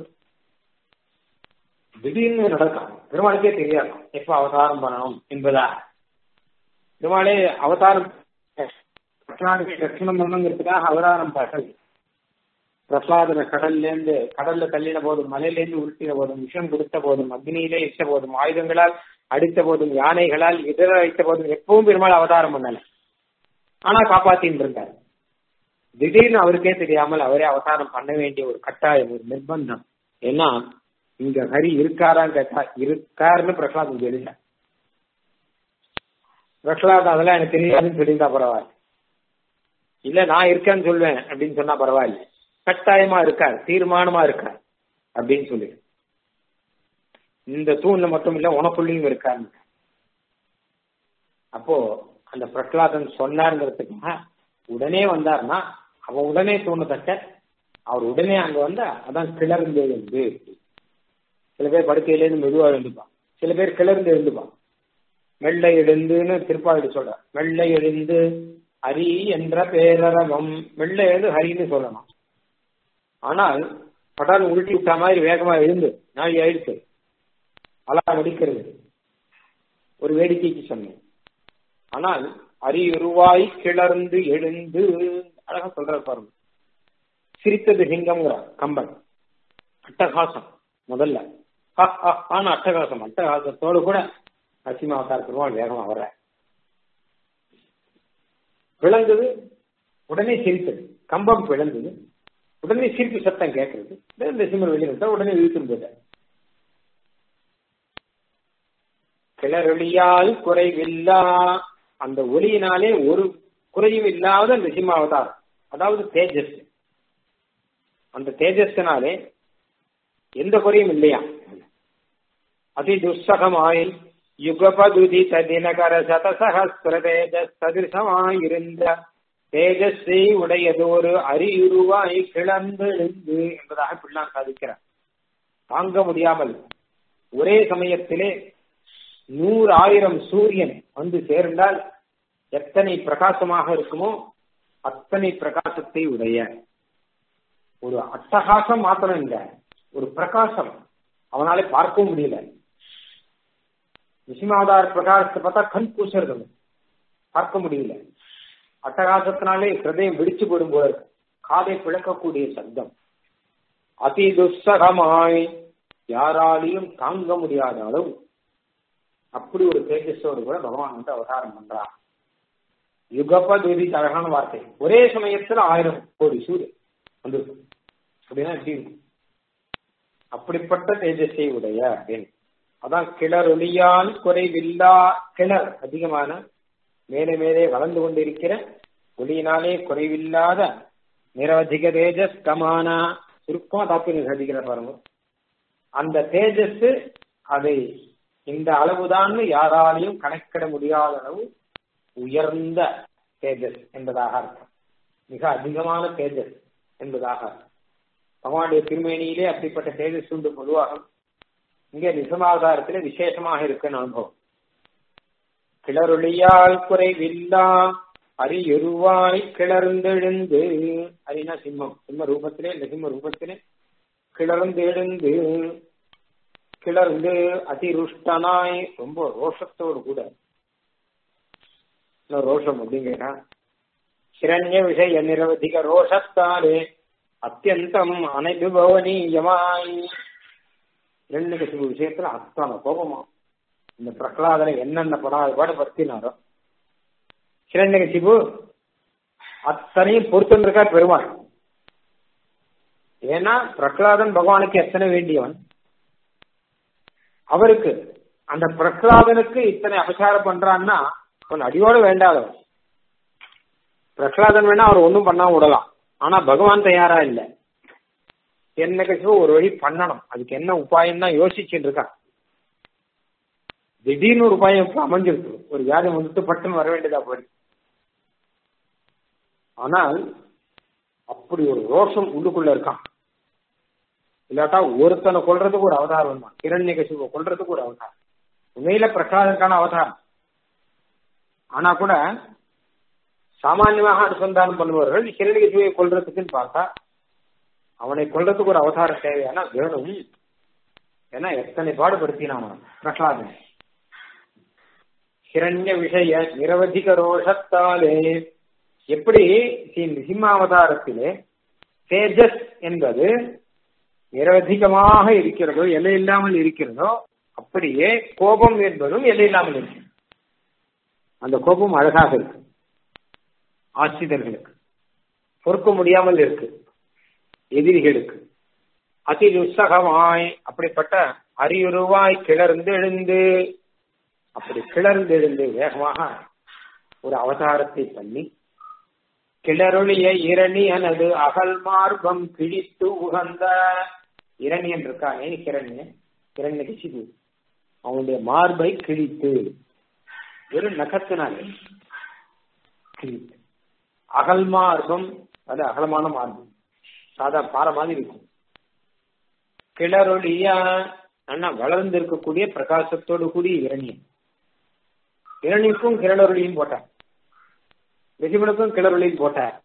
திடீர்னு நடக்கும் பெருமாளுக்கே தெரியாது எப்ப அவதாரம் பண்ணணும் என்பதா பெருமாளே அவதாரம் ரட்சணம் பண்ணணுங்கிறதுக்காக அவதாரம் பண்ணல பிரசாதன கடல்ல இருந்து கடல்ல தள்ளின போதும் மலையில இருந்து உருட்டின போதும் விஷம் கொடுத்த போதும் அக்னியிலே இட்ட போதும் ஆயுதங்களால் அடித்த போதும் யானைகளால் இதர வைத்த போதும் எப்பவும் பெருமாள் அவதாரம் பண்ணல ஆனா காப்பாத்தின்னு இருந்தார் திடீர்னு அவருக்கே தெரியாமல் அவரே அவதாரம் பண்ண வேண்டிய ஒரு கட்டாயம் ஒரு நிர்பந்தம் ஏன்னா இங்க ஹரி இருக்காரான்னு கேட்டா இருக்காருன்னு பிரகலாதம் சொல்லிட்ட பிரகலாத் அதெல்லாம் எனக்கு தெரியாதுன்னு சொல்லியிருந்தா பரவாயில்ல இல்ல நான் இருக்கேன்னு சொல்லுவேன் அப்படின்னு சொன்னா பரவாயில்ல கட்டாயமா இருக்கார் தீர்மானமா இருக்கார் அப்படின்னு சொல்லி இந்த தூண்ல மட்டும் இல்ல உனக்குள்ளயும் இருக்காரு அப்போ அந்த பிரகலாதன் சொன்னாருங்கிறதுக்காக உடனே வந்தார்னா அவன் உடனே தூணத்தக்க அவர் உடனே அங்க வந்தா அதான் கிளர்ந்து எழுந்து சில பேர் படுக்கையிலேருந்து மெதுவா எழுந்துப்பான் சில பேர் கிளர்ந்து எழுந்துப்பான் மெல்ல எழுந்துன்னு திருப்பாவிட்டு சொல்ற மெல்ல எழுந்து ஹரி என்ற பேரரவம் மெல்ல எழுந்து ஹரின்னு சொல்லணும் ஆனால் பட்டால் உருட்டி விட்ட மாதிரி வேகமா எழுந்து நாளை ஆயிடுச்சு அலாம் அடிக்கிறது ஒரு வேடிக்கைக்கு சொன்னேன் ஆனால் அரியுருவாய் கிளர்ந்து எழுந்து அழகா சொல்ற பாருங்க சிரித்தது சிங்கம்ங்கிறார் கம்பன் அட்டகாசம் முதல்ல ஆனா அட்டகாசம் அட்டகாசத்தோடு கூட நரசிம்ம அவதார் பெருமாள் வேகமா வர்ற விளங்குது உடனே சிரித்தது கம்பம் பிளந்தது உடனே சிரிப்பு சத்தம் கேட்கறது நரசிம்மர் வெளியே உடனே இழுத்துன்னு போயிட்டார் கிளறொளியால் குறைவில்லா அந்த ஒளியினாலே ஒரு குறையும் இல்லாத நிசிம்ம அவதாரம் அதாவது தேஜஸ் அந்த தேஜஸ்னாலே எந்த குறையும் இல்லையா அதி துஸ்ஸகமாய் யுகபதுதி ததினகர சதசகஸ்திர தேஜஸ் சதிர்சமாயிருந்த தேஜஸ்ஸை உடையது ஒரு அரியுருவாய் கிளந்தெழுந்து என்பதாக பிள்ளான் சாதிக்கிறார் தாங்க முடியாமல் ஒரே சமயத்திலே நூறு ஆயிரம் சூரியன் வந்து சேர்ந்தால் எத்தனை பிரகாசமாக இருக்குமோ அத்தனை பிரகாசத்தை உடைய ஒரு அட்டகாசம் மாத்திரம் இல்ல ஒரு பிரகாசம் அவனாலே பார்க்கவும் முடியல நிசிமாதார் பிரகாசத்தை பார்த்தா கண் கூசுறது பார்க்க முடியல அட்டகாசத்தினாலே ஹிருதயம் வெடிச்சு போடும் போல இருக்கு காதை பிளக்கக்கூடிய சப்தம் அதி துஸ்ஸகமாய் யாராலையும் தாங்க முடியாத அளவு அப்படி ஒரு தேஜஸோடு கூட பகவான் வந்து அவதாரம் பண்றான் யுகப்ப துதி அழகான வார்த்தை ஒரே சமயத்துல ஆயிரம் கோடி சூரியன் வந்து அப்படின்னா எப்படி இருக்கும் அப்படிப்பட்ட தேஜஸை உடைய அப்படின்னு அதான் கிளர் ஒளியால் குறைவில்லா கிளர் அதிகமான மேலே மேலே வளர்ந்து கொண்டிருக்கிற ஒளியினாலே குறைவில்லாத நிரவதிக தேஜஸ் கமானா சுருக்கமா தாப்பியம் சாதிக்கிற பாருங்க அந்த தேஜஸ் அதை இந்த அளவுதான் யாராலையும் கணக்கிட முடியாத அளவு உயர்ந்த தேஜஸ் என்பதாக அர்த்தம் மிக அதிகமான தேஜஸ் என்பதாக அர்த்தம் பகவானுடைய திருமேனியிலே அப்படிப்பட்ட தேஜஸ் உண்டு பொதுவாக இங்கே நிசமாதாரத்திலே விசேஷமாக இருக்குன்னு அனுபவம் கிளறொளியால் குறைவில்லா அரியொருவாய் கிளர்ந்தெழுந்து அரினா சிம்மம் சிம்ம ரூபத்திலே இந்த சிம்ம ரூபத்திலே கிளர்ந்தெழுந்து கிளர்ந்து அதிருஷ்டனாய் ரொம்ப ரோஷத்தோடு கூட ரோஷம் அப்படிங்கிறா ஹிரண்ய விஷய நிரவதிக ரோஷத்தாலே அத்தியந்தம் அனைபவனீயமாய் இரண்டு கசிவு விஷயத்துல அத்தனை கோபமா இந்த பிரகலாதனை என்னென்ன படாத பாடு படுத்தினாரோ ஹிரண்ய கசிபு அத்தனையும் பொறுத்திருக்கா பெருமாள் ஏன்னா பிரகலாதன் பகவானுக்கு எத்தனை வேண்டியவன் அவருக்கு அந்த பிரகலாதனுக்கு இத்தனை அபசாரம் பண்றான்னா அவன் அடியோட வேண்டாதவன் பிரகலாதன் வேணா அவர் ஒன்றும் பண்ணாம விடலாம் ஆனா பகவான் தயாரா இல்ல என்னைக்கு ஒரு வழி பண்ணணும் அதுக்கு என்ன உபாயம் தான் யோசிச்சுட்டு இருக்கான் திடீர்னு ஒரு உபாயம் இப்ப அமைஞ்சிருக்கு ஒரு வியாதி வந்துட்டு பட்டுன்னு வர வேண்டியதா போயிடுச்சு ஆனால் அப்படி ஒரு ரோஷம் உள்ளுக்குள்ள இருக்கான் இல்லாட்டா ஒருத்தனை கொல்றதுக்கு ஒரு அவதாரம் தான் கிரண்ய கசிவை கொல்றதுக்கு ஒரு அவதாரம் உண்மையில பிரகலாதனுக்கான அவதாரம் ஆனா கூட சாமான்யமாக அனுசந்தானம் பண்ணுபவர்கள் ஹிரண்யகசிவை கொல்றதுக்குன்னு பார்த்தா அவனை கொல்றதுக்கு ஒரு அவதாரம் தேவையானா வேணும் ஏன்னா எத்தனை பாடுபடுத்தினான் அவன் பிரகலாதன் ஹிரண்ய விஷய நிரவதிக ரோஷத்தாலே எப்படி சிம்மாவதாரத்திலே தேஜஸ் என்பது நிரவதிகமாக இருக்கிறதோ எல்லை இல்லாமல் இருக்கிறதோ அப்படியே கோபம் என்பதும் எல்லை இல்லாமல் இருக்கு அந்த கோபம் அழகாக இருக்கு ஆசிரியர்களுக்கு பொறுக்க முடியாமல் இருக்கு எதிரிகளுக்கு அதி உற்சகமாய் அப்படிப்பட்ட அரியுருவாய் கிளர்ந்து எழுந்து அப்படி கிளர்ந்து எழுந்து வேகமாக ஒரு அவதாரத்தை பண்ணி கிளருளிய இரணியனது அகல் மார்பம் கிழித்து உகந்த இரணியன் இருக்கானே கிரண்யன் கிரண்ய கிசிது அவனுடைய மார்பை கிழித்து வெறும் நகத்தினாலே கிழித்து அகல் மார்பம் அது அகலமான மார்பம் சாதா பாறை மாதிரி இருக்கும் கிளறொளியா அண்ணா வளர்ந்து இருக்கக்கூடிய பிரகாசத்தோடு கூடிய இரணியன் இரணிக்கும் கிரணொலியும் போட்டார் ரிஷிவனுக்கும் கிளறொலியும் போட்டார்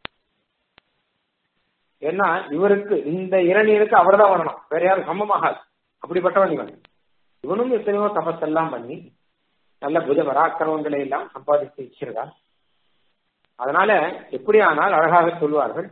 ஏன்னா இவருக்கு இந்த இரணியனுக்கு அவர் தான் வரணும் வேற யாரும் சமமாகாது அப்படிப்பட்டவன் இவன் இவனும் எத்தனையோ தபஸெல்லாம் பண்ணி நல்ல புத பராக்கிரமங்களை எல்லாம் சம்பாதித்து வச்சிருக்கான் அதனால எப்படி ஆனால் அழகாக சொல்வார்கள்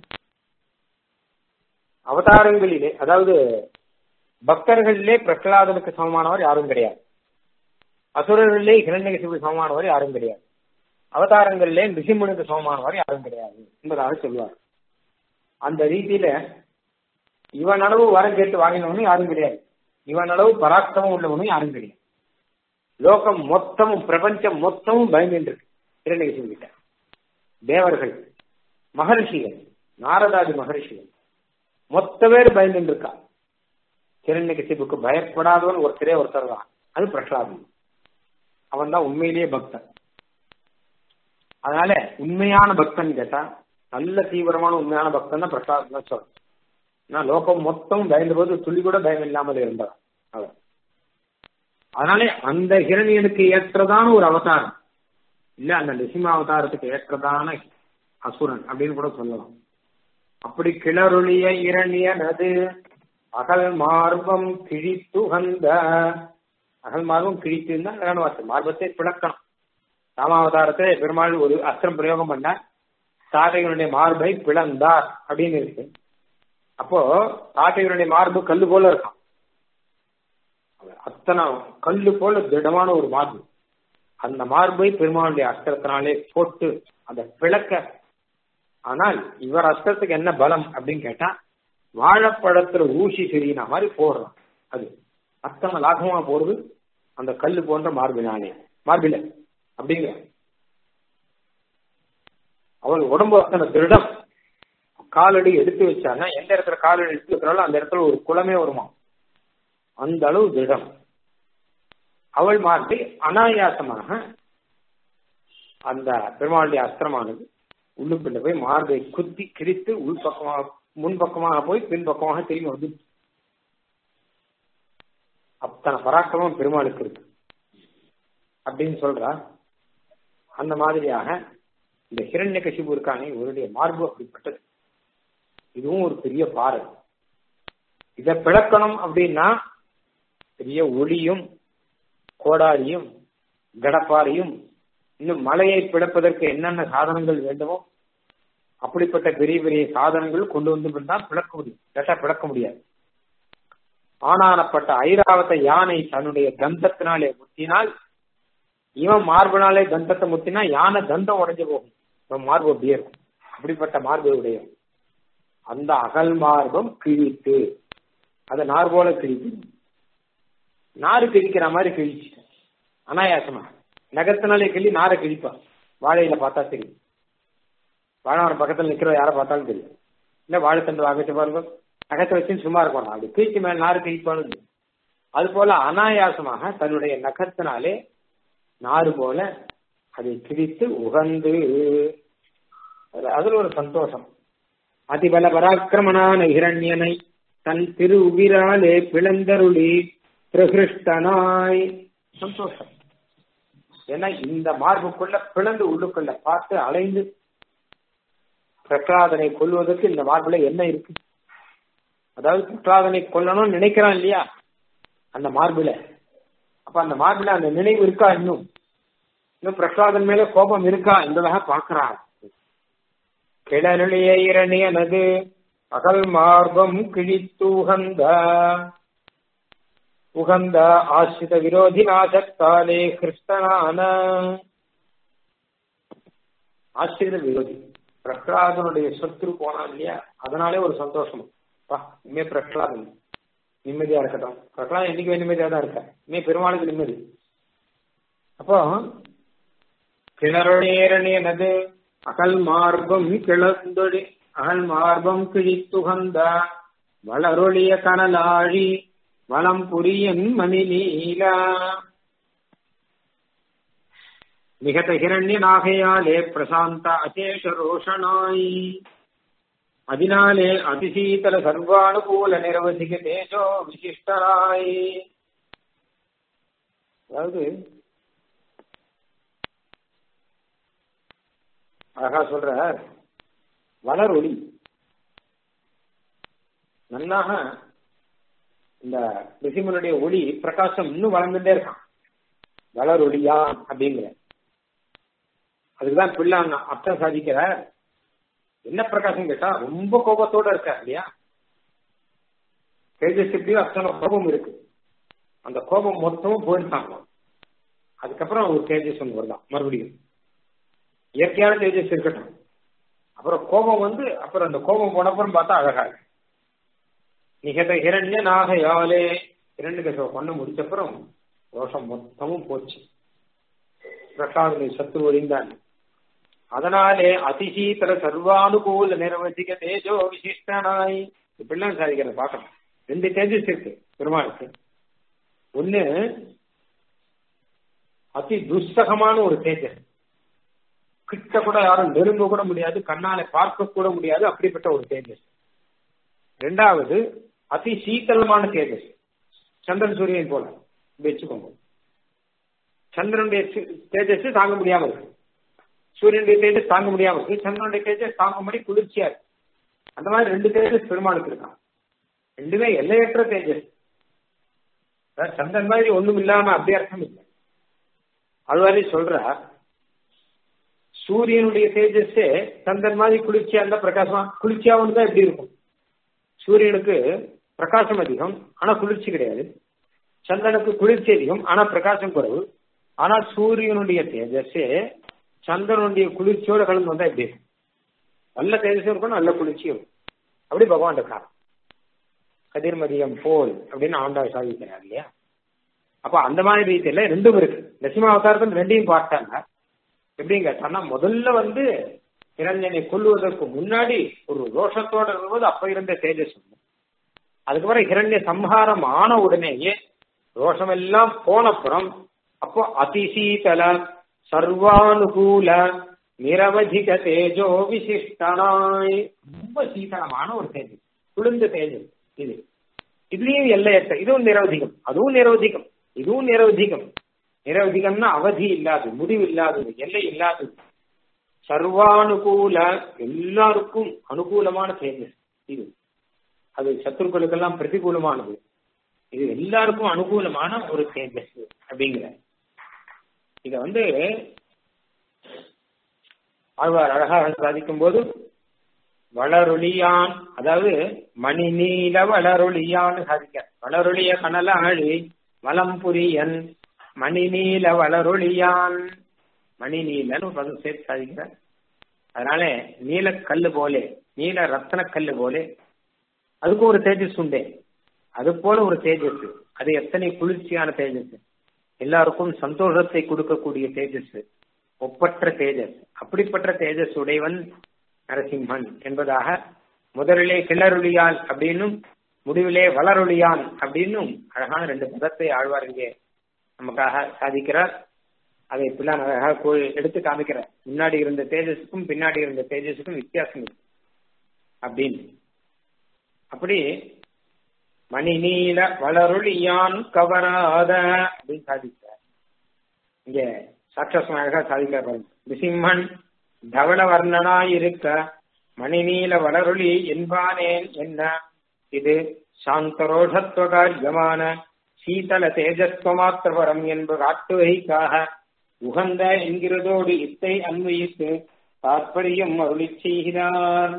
அவதாரங்களிலே அதாவது பக்தர்களிலே பிரகலாதனுக்கு சமமானவர் யாரும் கிடையாது அசுரர்களிலே ஹிரண்யகசிபுக்கு சமமானவர் யாரும் கிடையாது அவதாரங்களிலே ரிஷிமுனுக்கு சமமானவர் யாரும் கிடையாது என்பதாக சொல்வார் அந்த ரீதியில இவன் அளவு வரம் கேட்டு வாங்கினவனும் யாரும் கிடையாது இவன் அளவு பராக்கிரமம் உள்ளவனும் யாரும் கிடையாது லோகம் மொத்தமும் பிரபஞ்சம் மொத்தமும் பயந்துருக்கு ஹிரண்யகசிபு கிட்ட தேவர்கள் மகர்ஷிகள் நாரதாதி மகர்ஷிகள் மொத்த பேர் பயந்துட்டு இருக்கா கிரண்யகசிபுக்கு பயப்படாதவன் ஒருத்தரே ஒருத்தர் தான் அது பிரகலாதன் அவன் தான் உண்மையிலேயே பக்தன் அதனால உண்மையான பக்தன் கேட்டா நல்ல தீவிரமான உண்மையான பக்தன் தான் பிரகலாதன் தான் சொல்றேன் ஏன்னா லோகம் மொத்தம் பயந்த போது துளி கூட பயம் இல்லாமல் இருந்தார் அவர் அதனாலே அந்த ஹிரணியனுக்கு ஏற்றதான ஒரு அவதாரம் இல்ல அந்த நிசிம்ம அவதாரத்துக்கு ஏற்றதான அசுரன் அப்படின்னு கூட சொல்லலாம் அப்படி கிளறுளிய இரணியன் அது அகல் மார்பம் கிழித்துகந்த அகல் மார்பம் கிழித்துன்னா அழகான வார்த்தை மார்பத்தை பிளக்கணும் ராமாவதாரத்தை பெருமாள் ஒரு அஸ்திரம் பிரயோகம் பண்ணார் தாட்டைகளுடைய மார்பை பிளந்தார் அப்படின்னு இருக்கு அப்போ தாட்டைகளுடைய மார்பு கல்லு போல இருக்கும் அத்தனை கல்லு போல திடமான ஒரு மார்பு அந்த மார்பை பெருமாளுடைய அஸ்திரத்தினாலே போட்டு அந்த பிளக்க ஆனால் இவர் அஸ்திரத்துக்கு என்ன பலம் அப்படின்னு கேட்டா வாழைப்பழத்துல ஊசி செடியின மாதிரி போடுறான் அது அத்தனை லாகமா போடுது அந்த கல்லு போன்ற மார்பினாலே மார்பில அப்படிங்கிற அவள் உடம்பு அத்தனை திருடம் காலடி எடுத்து வச்சானா எந்த இடத்துல காலடி எடுத்து வைக்கிறாலும் அந்த இடத்துல ஒரு குளமே வருமா அந்த அளவு திருடம் அவள் மார்பை அனாயாசமாக அந்த பெருமாளுடைய அஸ்திரமானது உள்ளுக்குள்ள போய் மார்பை குத்தி கிழித்து உள்பக்கமாக முன்பக்கமாக போய் பின்பக்கமாக திரும்பி வந்து அத்தனை பராக்கிரமம் பெருமாளுக்கு இருக்கு அப்படின்னு சொல்றா அந்த மாதிரியாக இந்த ஹிரண்ய கசிபு இருக்கானே இவருடைய மார்பு அப்படிப்பட்டது இதுவும் ஒரு பெரிய பாறை இதை பிளக்கணும் அப்படின்னா பெரிய ஒளியும் கோடாரியும் கடப்பாறையும் இன்னும் மலையை பிளப்பதற்கு என்னென்ன சாதனங்கள் வேண்டுமோ அப்படிப்பட்ட பெரிய பெரிய சாதனங்கள் கொண்டு வந்து தான் பிளக்க முடியும் கேட்டா பிளக்க முடியாது ஆனானப்பட்ட ஐராவத யானை தன்னுடைய தந்தத்தினாலே முத்தினால் இவன் மார்பினாலே தந்தத்தை முத்தினா யானை தந்தம் உடைஞ்சு போகும் இவன் மார்பு அப்படியே இருக்கும் அப்படிப்பட்ட மார்பு உடைய அந்த அகல் மார்பம் கிழித்து அதை நார் போல கிழித்து நாறு கிழிக்கிற மாதிரி கிழிச்சு அனாயாசமா நகத்தினாலே கிள்ளி நாரை கிழிப்பான் வாழையில பார்த்தா தெரியும் வாழைமரம் பக்கத்துல நிக்கிற யாரை பார்த்தாலும் தெரியும் இல்ல வாழைத்தண்டு வாங்கிட்டு பாருங்க நகத்தை வச்சு சும்மா இருக்கணும் அப்படி கிழிச்சு மேல நாறு கிழிப்பானு அது போல அனாயாசமாக தன்னுடைய நகத்தினாலே நாறு போல அதை கிழித்து உகந்து அதுல ஒரு சந்தோஷம் அதிபல பராக்கிரமனான இரண்யனை தன் திரு உகிராலே பிளந்தருளி பிரகிருஷ்டனாய் சந்தோஷம் ஏன்னா இந்த மார்புக்குள்ள பிளந்து உள்ளுக்குள்ள பார்த்து அலைந்து பிரகலாதனை கொல்வதற்கு இந்த மார்புல என்ன இருக்கு அதாவது பிரகலாதனை கொல்லணும்னு நினைக்கிறான் இல்லையா அந்த மார்புல அப்ப அந்த மார்புல அந்த நினைவு இருக்கா இன்னும் இன்னும் பிரகலாதன் மேல கோபம் இருக்கா என்பதாக பார்க்கிறான் கிளருளிய இரணியனது அகல் மார்பம் கிழித்து உகந்த உகந்த ஆசிரித விரோதி நாசத்தாலே கிருஷ்ணனான ஆசிரித விரோதி பிரகலாதனுடைய சொத்து போனான் இல்லையா அதனாலே ஒரு சந்தோஷம் பா இனிமே பிரகலாதன் நிம்மதியா இருக்கட்டும் பிரகலாதன் என்னைக்கு நிம்மதியா தான் இருக்க இனிமே பெருமாளுக்கு நிம்மதி அப்போ கிணறுடையனது அகல் மார்பம் கிளந்தொடி அகல் மார்பம் கிழித்துகந்த வளரொளிய கனலாழி வளம் புரியன் மணி நீலா நிகத ஹிரண்யனாகையாலே பிரசாந்த அசேஷ ரோஷனாய் அதனாலே அதிசீதல சர்வானுகூல நிரவதிக தேஜோ விசிஷ்டராய் அதாவது அழகா சொல்ற வளரொளி நன்னாக இந்த ரிசிமனுடைய ஒளி பிரகாசம் இன்னும் வளர்ந்துட்டே இருக்கான் வளரொளியா அப்படிங்கிற அதுக்குதான் பிள்ளாங்க அர்த்தம் சாதிக்கிற என்ன பிரகாசம் கேட்டா ரொம்ப கோபத்தோட இருக்க இல்லையா தேஜஸ்வியும் அத்தனை கோபம் இருக்கு அந்த கோபம் மொத்தமும் போயிருந்தாங்க அதுக்கப்புறம் ஒரு தேஜஸ் ஒன்று வரலாம் மறுபடியும் இயற்கையான தேஜஸ் இருக்கட்டும் அப்புறம் கோபம் வந்து அப்புறம் அந்த கோபம் போனப்புறம் பார்த்தா அழகா இருக்கு நிகத ஹிரண்ய நாகையாலே இரண்டு கசவ பண்ண முடிச்சப்புறம் ரோஷம் மொத்தமும் போச்சு பிரசாதனை சத்து ஒழிந்தான் அதனாலே அதிசீதல சர்வானுகூல நிரவதிக தேஜோ விசிஷ்டனாய் இப்படிலாம் சாதிக்கிறத பார்க்கணும் ரெண்டு தேஜஸ் இருக்கு பெருமாளுக்கு ஒண்ணு அதி துஸ்தகமான ஒரு தேஜஸ் கிட்ட கூட யாரும் நெருங்க கூட முடியாது கண்ணால பார்க்க கூட முடியாது அப்படிப்பட்ட ஒரு தேஜஸ் ரெண்டாவது அதி சீத்தளமான தேஜஸ் சந்திரன் சூரியன் போல வச்சுக்கோங்க சந்திரனுடைய தேஜஸ் தாங்க முடியாம இருக்கு சூரியனுடைய தேஜஸ் தாங்க முடியாம இருக்கு சந்திரனுடைய தேஜஸ் தாங்கும்படி குளிர்ச்சியா இருக்கு அந்த மாதிரி ரெண்டு தேஜஸ் பெருமாளுக்கு இருக்கான் ரெண்டுமே எல்லையற்ற தேஜஸ் சந்திரன் மாதிரி ஒண்ணும் இல்லாம அப்படி அர்த்தம் இல்லை அது வரை சொல்ற சூரியனுடைய தேஜஸே சந்திரன் மாதிரி குளிர்ச்சியா இருந்தா பிரகாசமா குளிர்ச்சியா தான் எப்படி இருக்கும் சூரியனுக்கு பிரகாசம் அதிகம் ஆனா குளிர்ச்சி கிடையாது சந்திரனுக்கு குளிர்ச்சி அதிகம் ஆனா பிரகாசம் குறைவு ஆனா சூரியனுடைய தேஜஸே சந்திரனுடைய குளிர்ச்சியோட கலந்து வந்தா எப்படி இருக்கும் நல்ல தேஜஸும் இருக்கும் நல்ல குளிர்ச்சியும் இருக்கும் அப்படி பகவான் இருக்கார் கதிர்மதியம் போல் அப்படின்னு ஆண்டாள் சாதிக்கிறார் இல்லையா அப்ப அந்த மாதிரி ரீதியில ரெண்டும் இருக்கு நரசிம்ம அவதாரத்தில் ரெண்டையும் பார்த்தாங்க எப்படின்னு கேட்டான்னா முதல்ல வந்து இரஞ்சனை கொல்லுவதற்கு முன்னாடி ஒரு ரோஷத்தோட இருக்கும்போது அப்ப இருந்த தேஜஸ் அதுக்கப்புறம் இரண்ய சம்ஹாரம் ஆன உடனேயே ரோஷம் எல்லாம் போனப்புறம் அப்போ அதிசீதல சர்வானுகூல நிரவதிக தேஜோ விசிஷ்டனாய் ரொம்ப சீதளமான ஒரு தேஜஸ் குளிர்ந்த தேஜஸ் இது இதுலயும் எல்லையற்ற இதுவும் நிரவதிகம் அதுவும் நிரவதிகம் இதுவும் நிரவதிகம் நிரவதிகம்னா அவதி இல்லாது முடிவு இல்லாதது எல்லை இல்லாதது சர்வானுகூல எல்லாருக்கும் அனுகூலமான தேஜஸ் இது அது சத்துருக்களுக்கெல்லாம் பிரதிகூலமானது இது எல்லாருக்கும் அனுகூலமான ஒரு தேஜஸ் அப்படிங்கிற இத வந்து ஆழ்வார் அழகாக சாதிக்கும் போது வளரொளியான் அதாவது மணி நீல வளரொளியான்னு சாதிக்க வளரொளிய கனல ஆழி வலம் புரியன் மணி நீல வளரொளியான் மணி நீலன்னு ஒரு பதம் சேர்த்து சாதிக்கிற அதனால நீலக்கல்லு போலே நீல ரத்தன கல்லு போல அதுக்கும் ஒரு தேஜஸ் உண்டே அது போல ஒரு தேஜஸ் அது எத்தனை குளிர்ச்சியான தேஜஸ் எல்லாருக்கும் சந்தோஷத்தை கொடுக்கக்கூடிய தேஜஸ் ஒப்பற்ற தேஜஸ் அப்படிப்பட்ட தேஜஸ் உடையவன் நரசிம்மன் என்பதாக முதலிலே கிளறுளியான் அப்படின்னும் முடிவிலே வளரொளியான் அப்படின்னும் அழகான ரெண்டு பதத்தை ஆழ்வார் இங்கே நமக்காக சாதிக்கிறார் அதை இப்பெல்லாம் அழகாக எடுத்து காமிக்கிறார் முன்னாடி இருந்த தேஜஸுக்கும் பின்னாடி இருந்த தேஜஸுக்கும் வித்தியாசம் இருக்கு அப்படின்னு அப்படி மணி நீல வளருளியான் கவராத அப்படின்னு சாதிக்கிறார் இங்க சாட்சாசமாக சாதிக்கிறார் பாருங்க நிசிம்மன் தவள வர்ணனாயிருக்க மணிநீல வளருளி என்பானேன் என்ன இது சாந்தரோஷத்துவகாரியமான சீதல தேஜஸ்வமாத்திரபரம் என்ப காட்டுவகைக்காக உகந்த என்கிறதோடு இத்தை அன்வயித்து தாற்பயம் அருளி செய்கிறார்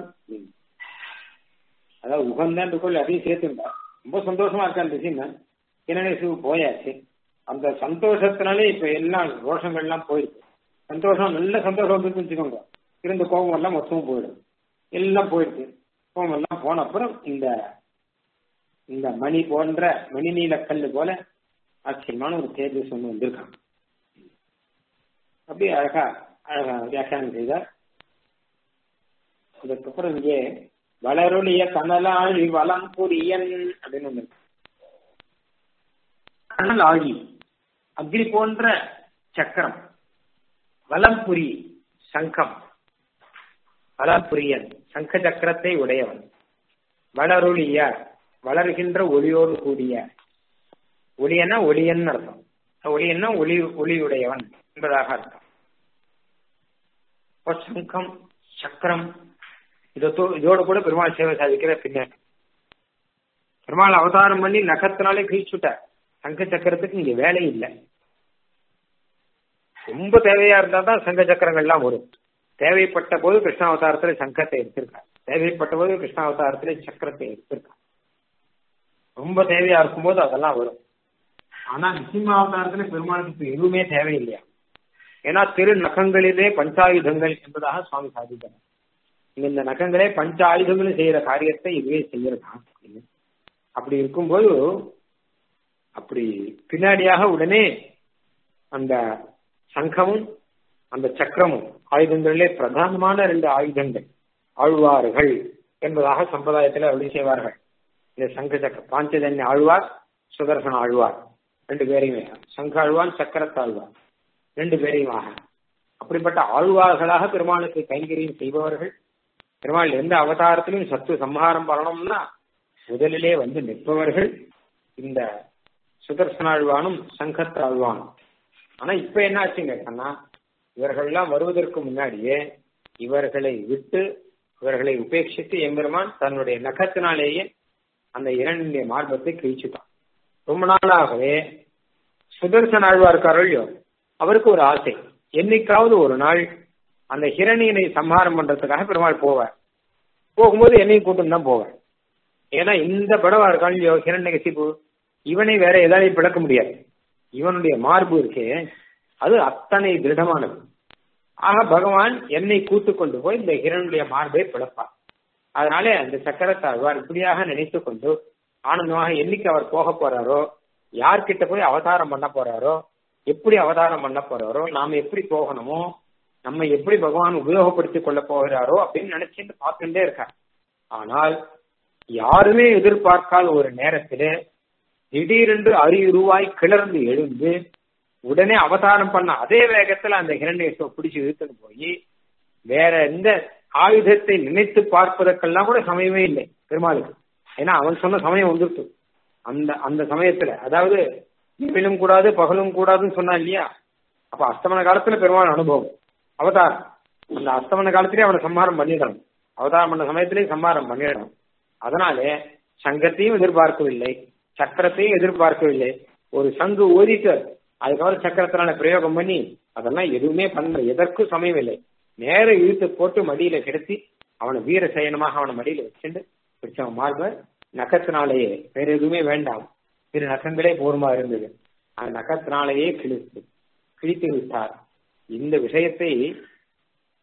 அதாவது உகந்தன்றக்குள்ள அதையும் சேர்த்துட்டார் ரொம்ப சந்தோஷமா இருக்கான் திசிம்மன் கிரணேசு போயாச்சு அந்த சந்தோஷத்தினாலே இப்ப எல்லாம் ரோஷங்கள்லாம் போயிருக்கு சந்தோஷம் நல்ல சந்தோஷம் வந்து வச்சுக்கோங்க இருந்த கோபம் எல்லாம் மொத்தமும் போயிடும் எல்லாம் போயிடுச்சு கோபம் எல்லாம் போன அப்புறம் இந்த இந்த மணி போன்ற மணி நீல கல்லு போல ஆச்சரியமான ஒரு தேஜஸ் ஒன்று வந்திருக்கான் அப்படியே அழகா அழகா வியாக்கியானம் செய்தார் அதுக்கப்புறம் இங்கே வளருளிய கனலாழி வளம் புரியன் அப்படின்னு ஒன்று கனல் ஆழி அக்னி போன்ற சக்கரம் வலம்புரி சங்கம் வலம்புரியன் சங்க சக்கரத்தை உடையவன் வளருளிய வளர்கின்ற ஒளியோடு கூடிய ஒளியன்னா ஒளியன் அர்த்தம் ஒளியன்னா ஒளி ஒளியுடையவன் என்பதாக அர்த்தம் சங்கம் சக்கரம் இதோ இதோட கூட பெருமாள் சேவை சாதிக்கிற பின்னாடி பெருமாள் அவதாரம் பண்ணி நகத்தினாலே கிழிச்சுட்டார் சங்க சக்கரத்துக்கு இங்க வேலை இல்லை ரொம்ப தேவையா இருந்தா தான் சங்க சக்கரங்கள்லாம் வரும் தேவைப்பட்ட போது கிருஷ்ணாவதாரத்துல சங்கத்தை எடுத்திருக்கார் தேவைப்பட்ட போது கிருஷ்ணாவதாரத்துல சக்கரத்தை எடுத்திருக்கார் ரொம்ப தேவையா இருக்கும்போது அதெல்லாம் வரும் ஆனா நிசிம்மாவதாரத்துல பெருமாளுக்கு இப்ப எதுவுமே தேவையில்லையா ஏன்னா திரு நகங்களிலே பஞ்சாயுதங்கள் என்பதாக சுவாமி சாதிக்கிறார் இந்த நகங்களே பஞ்ச ஆயுதங்களும் செய்யற காரியத்தை இதுவே செய்யறதா அப்படி இருக்கும்போது அப்படி பின்னாடியாக உடனே அந்த சங்கமும் அந்த சக்கரமும் ஆயுதங்களிலே பிரதானமான ரெண்டு ஆயுதங்கள் ஆழ்வார்கள் என்பதாக சம்பிரதாயத்தில் அப்படி செய்வார்கள் இந்த சங்க சக்கர பாஞ்சஜன்ய ஆழ்வார் சுதர்சன ஆழ்வார் ரெண்டு பேரையுமே சங்க ஆழ்வான் சக்கரத்தாழ்வார் ரெண்டு பேரையுமாக அப்படிப்பட்ட ஆழ்வார்களாக பெருமாளுக்கு கைங்கரியம் செய்பவர்கள் பெருமாள் எந்த அவதாரத்திலும் சத்து சம்ஹாரம் பண்ணணும்னா முதலிலே வந்து நிற்பவர்கள் இந்த சுதர்சனாழ்வானும் சங்கத்தாழ்வானும் ஆனா இப்ப என்ன ஆச்சுங்க கேட்டா இவர்கள்லாம் வருவதற்கு முன்னாடியே இவர்களை விட்டு இவர்களை உபேட்சித்து எம்பெருமான் தன்னுடைய நகத்தினாலேயே அந்த இரண்டுடைய மார்பத்தை கிழிச்சுட்டான் ரொம்ப நாளாகவே சுதர்சன ஆழ்வா இருக்காரோ இல்லையோ அவருக்கு ஒரு ஆசை என்னைக்காவது ஒரு நாள் அந்த ஹிரணியனை சம்ஹாரம் பண்றதுக்காக பெருமாள் போவார் போகும்போது என்னையும் கூட்டம் தான் போவார் ஏன்னா இந்த படவா இருக்கான் இல்லையோ ஹிரண்ய கசிப்பு இவனை வேற எதாலையும் பிளக்க முடியாது இவனுடைய மார்பு இருக்கே அது அத்தனை திருடமானது ஆக பகவான் என்னை கூத்து கொண்டு போய் இந்த ஹிரனுடைய மார்பை பிளப்பார் அதனாலே அந்த சக்கரத்தாழ்வார் இப்படியாக நினைத்து கொண்டு ஆனந்தமாக என்னைக்கு அவர் போக போறாரோ யார்கிட்ட போய் அவதாரம் பண்ண போறாரோ எப்படி அவதாரம் பண்ண போறாரோ நாம எப்படி போகணுமோ நம்ம எப்படி பகவான் உபயோகப்படுத்திக் கொள்ள போகிறாரோ அப்படின்னு நினைச்சிட்டு பார்த்துட்டே இருக்கார் ஆனால் யாருமே எதிர்பார்க்காத ஒரு நேரத்திலே திடீரென்று அரியுருவாய் கிளர்ந்து எழுந்து உடனே அவதாரம் பண்ண அதே வேகத்துல அந்த ஹிரண்யேஸ்வ பிடிச்சு இழுத்துட்டு போய் வேற எந்த ஆயுதத்தை நினைத்து பார்ப்பதற்கெல்லாம் கூட சமயமே இல்லை பெருமாளுக்கு ஏன்னா அவன் சொன்ன சமயம் வந்துருச்சு அந்த அந்த சமயத்துல அதாவது இரவிலும் கூடாது பகலும் கூடாதுன்னு சொன்னா இல்லையா அப்ப அஸ்தமன காலத்துல பெருமாள் அனுபவம் அவதாரம் அந்த அஸ்தமன காலத்திலேயே அவனை சம்ஹாரம் பண்ணிடணும் அவதாரம் பண்ண சமயத்திலேயே சம்ஹாரம் பண்ணிடணும் அதனாலே சங்கத்தையும் எதிர்பார்க்கவில்லை சக்கரத்தையும் எதிர்பார்க்கவில்லை ஒரு சங்கு ஓதிட்டு அதுக்கப்புறம் சக்கரத்தினால பிரயோகம் பண்ணி அதெல்லாம் எதுவுமே பண்ண எதற்கும் சமயம் இல்லை நேர இழுத்து போட்டு மடியில கிடத்தி அவனை வீர சயனமாக அவனை மடியில வச்சுட்டு பிடிச்சவன் மார்ப நகத்தினாலேயே வேற எதுவுமே வேண்டாம் திரு நகங்களே போருமா இருந்தது அந்த நகத்தினாலேயே கிழித்து கிழித்து விட்டார் இந்த விஷயத்தை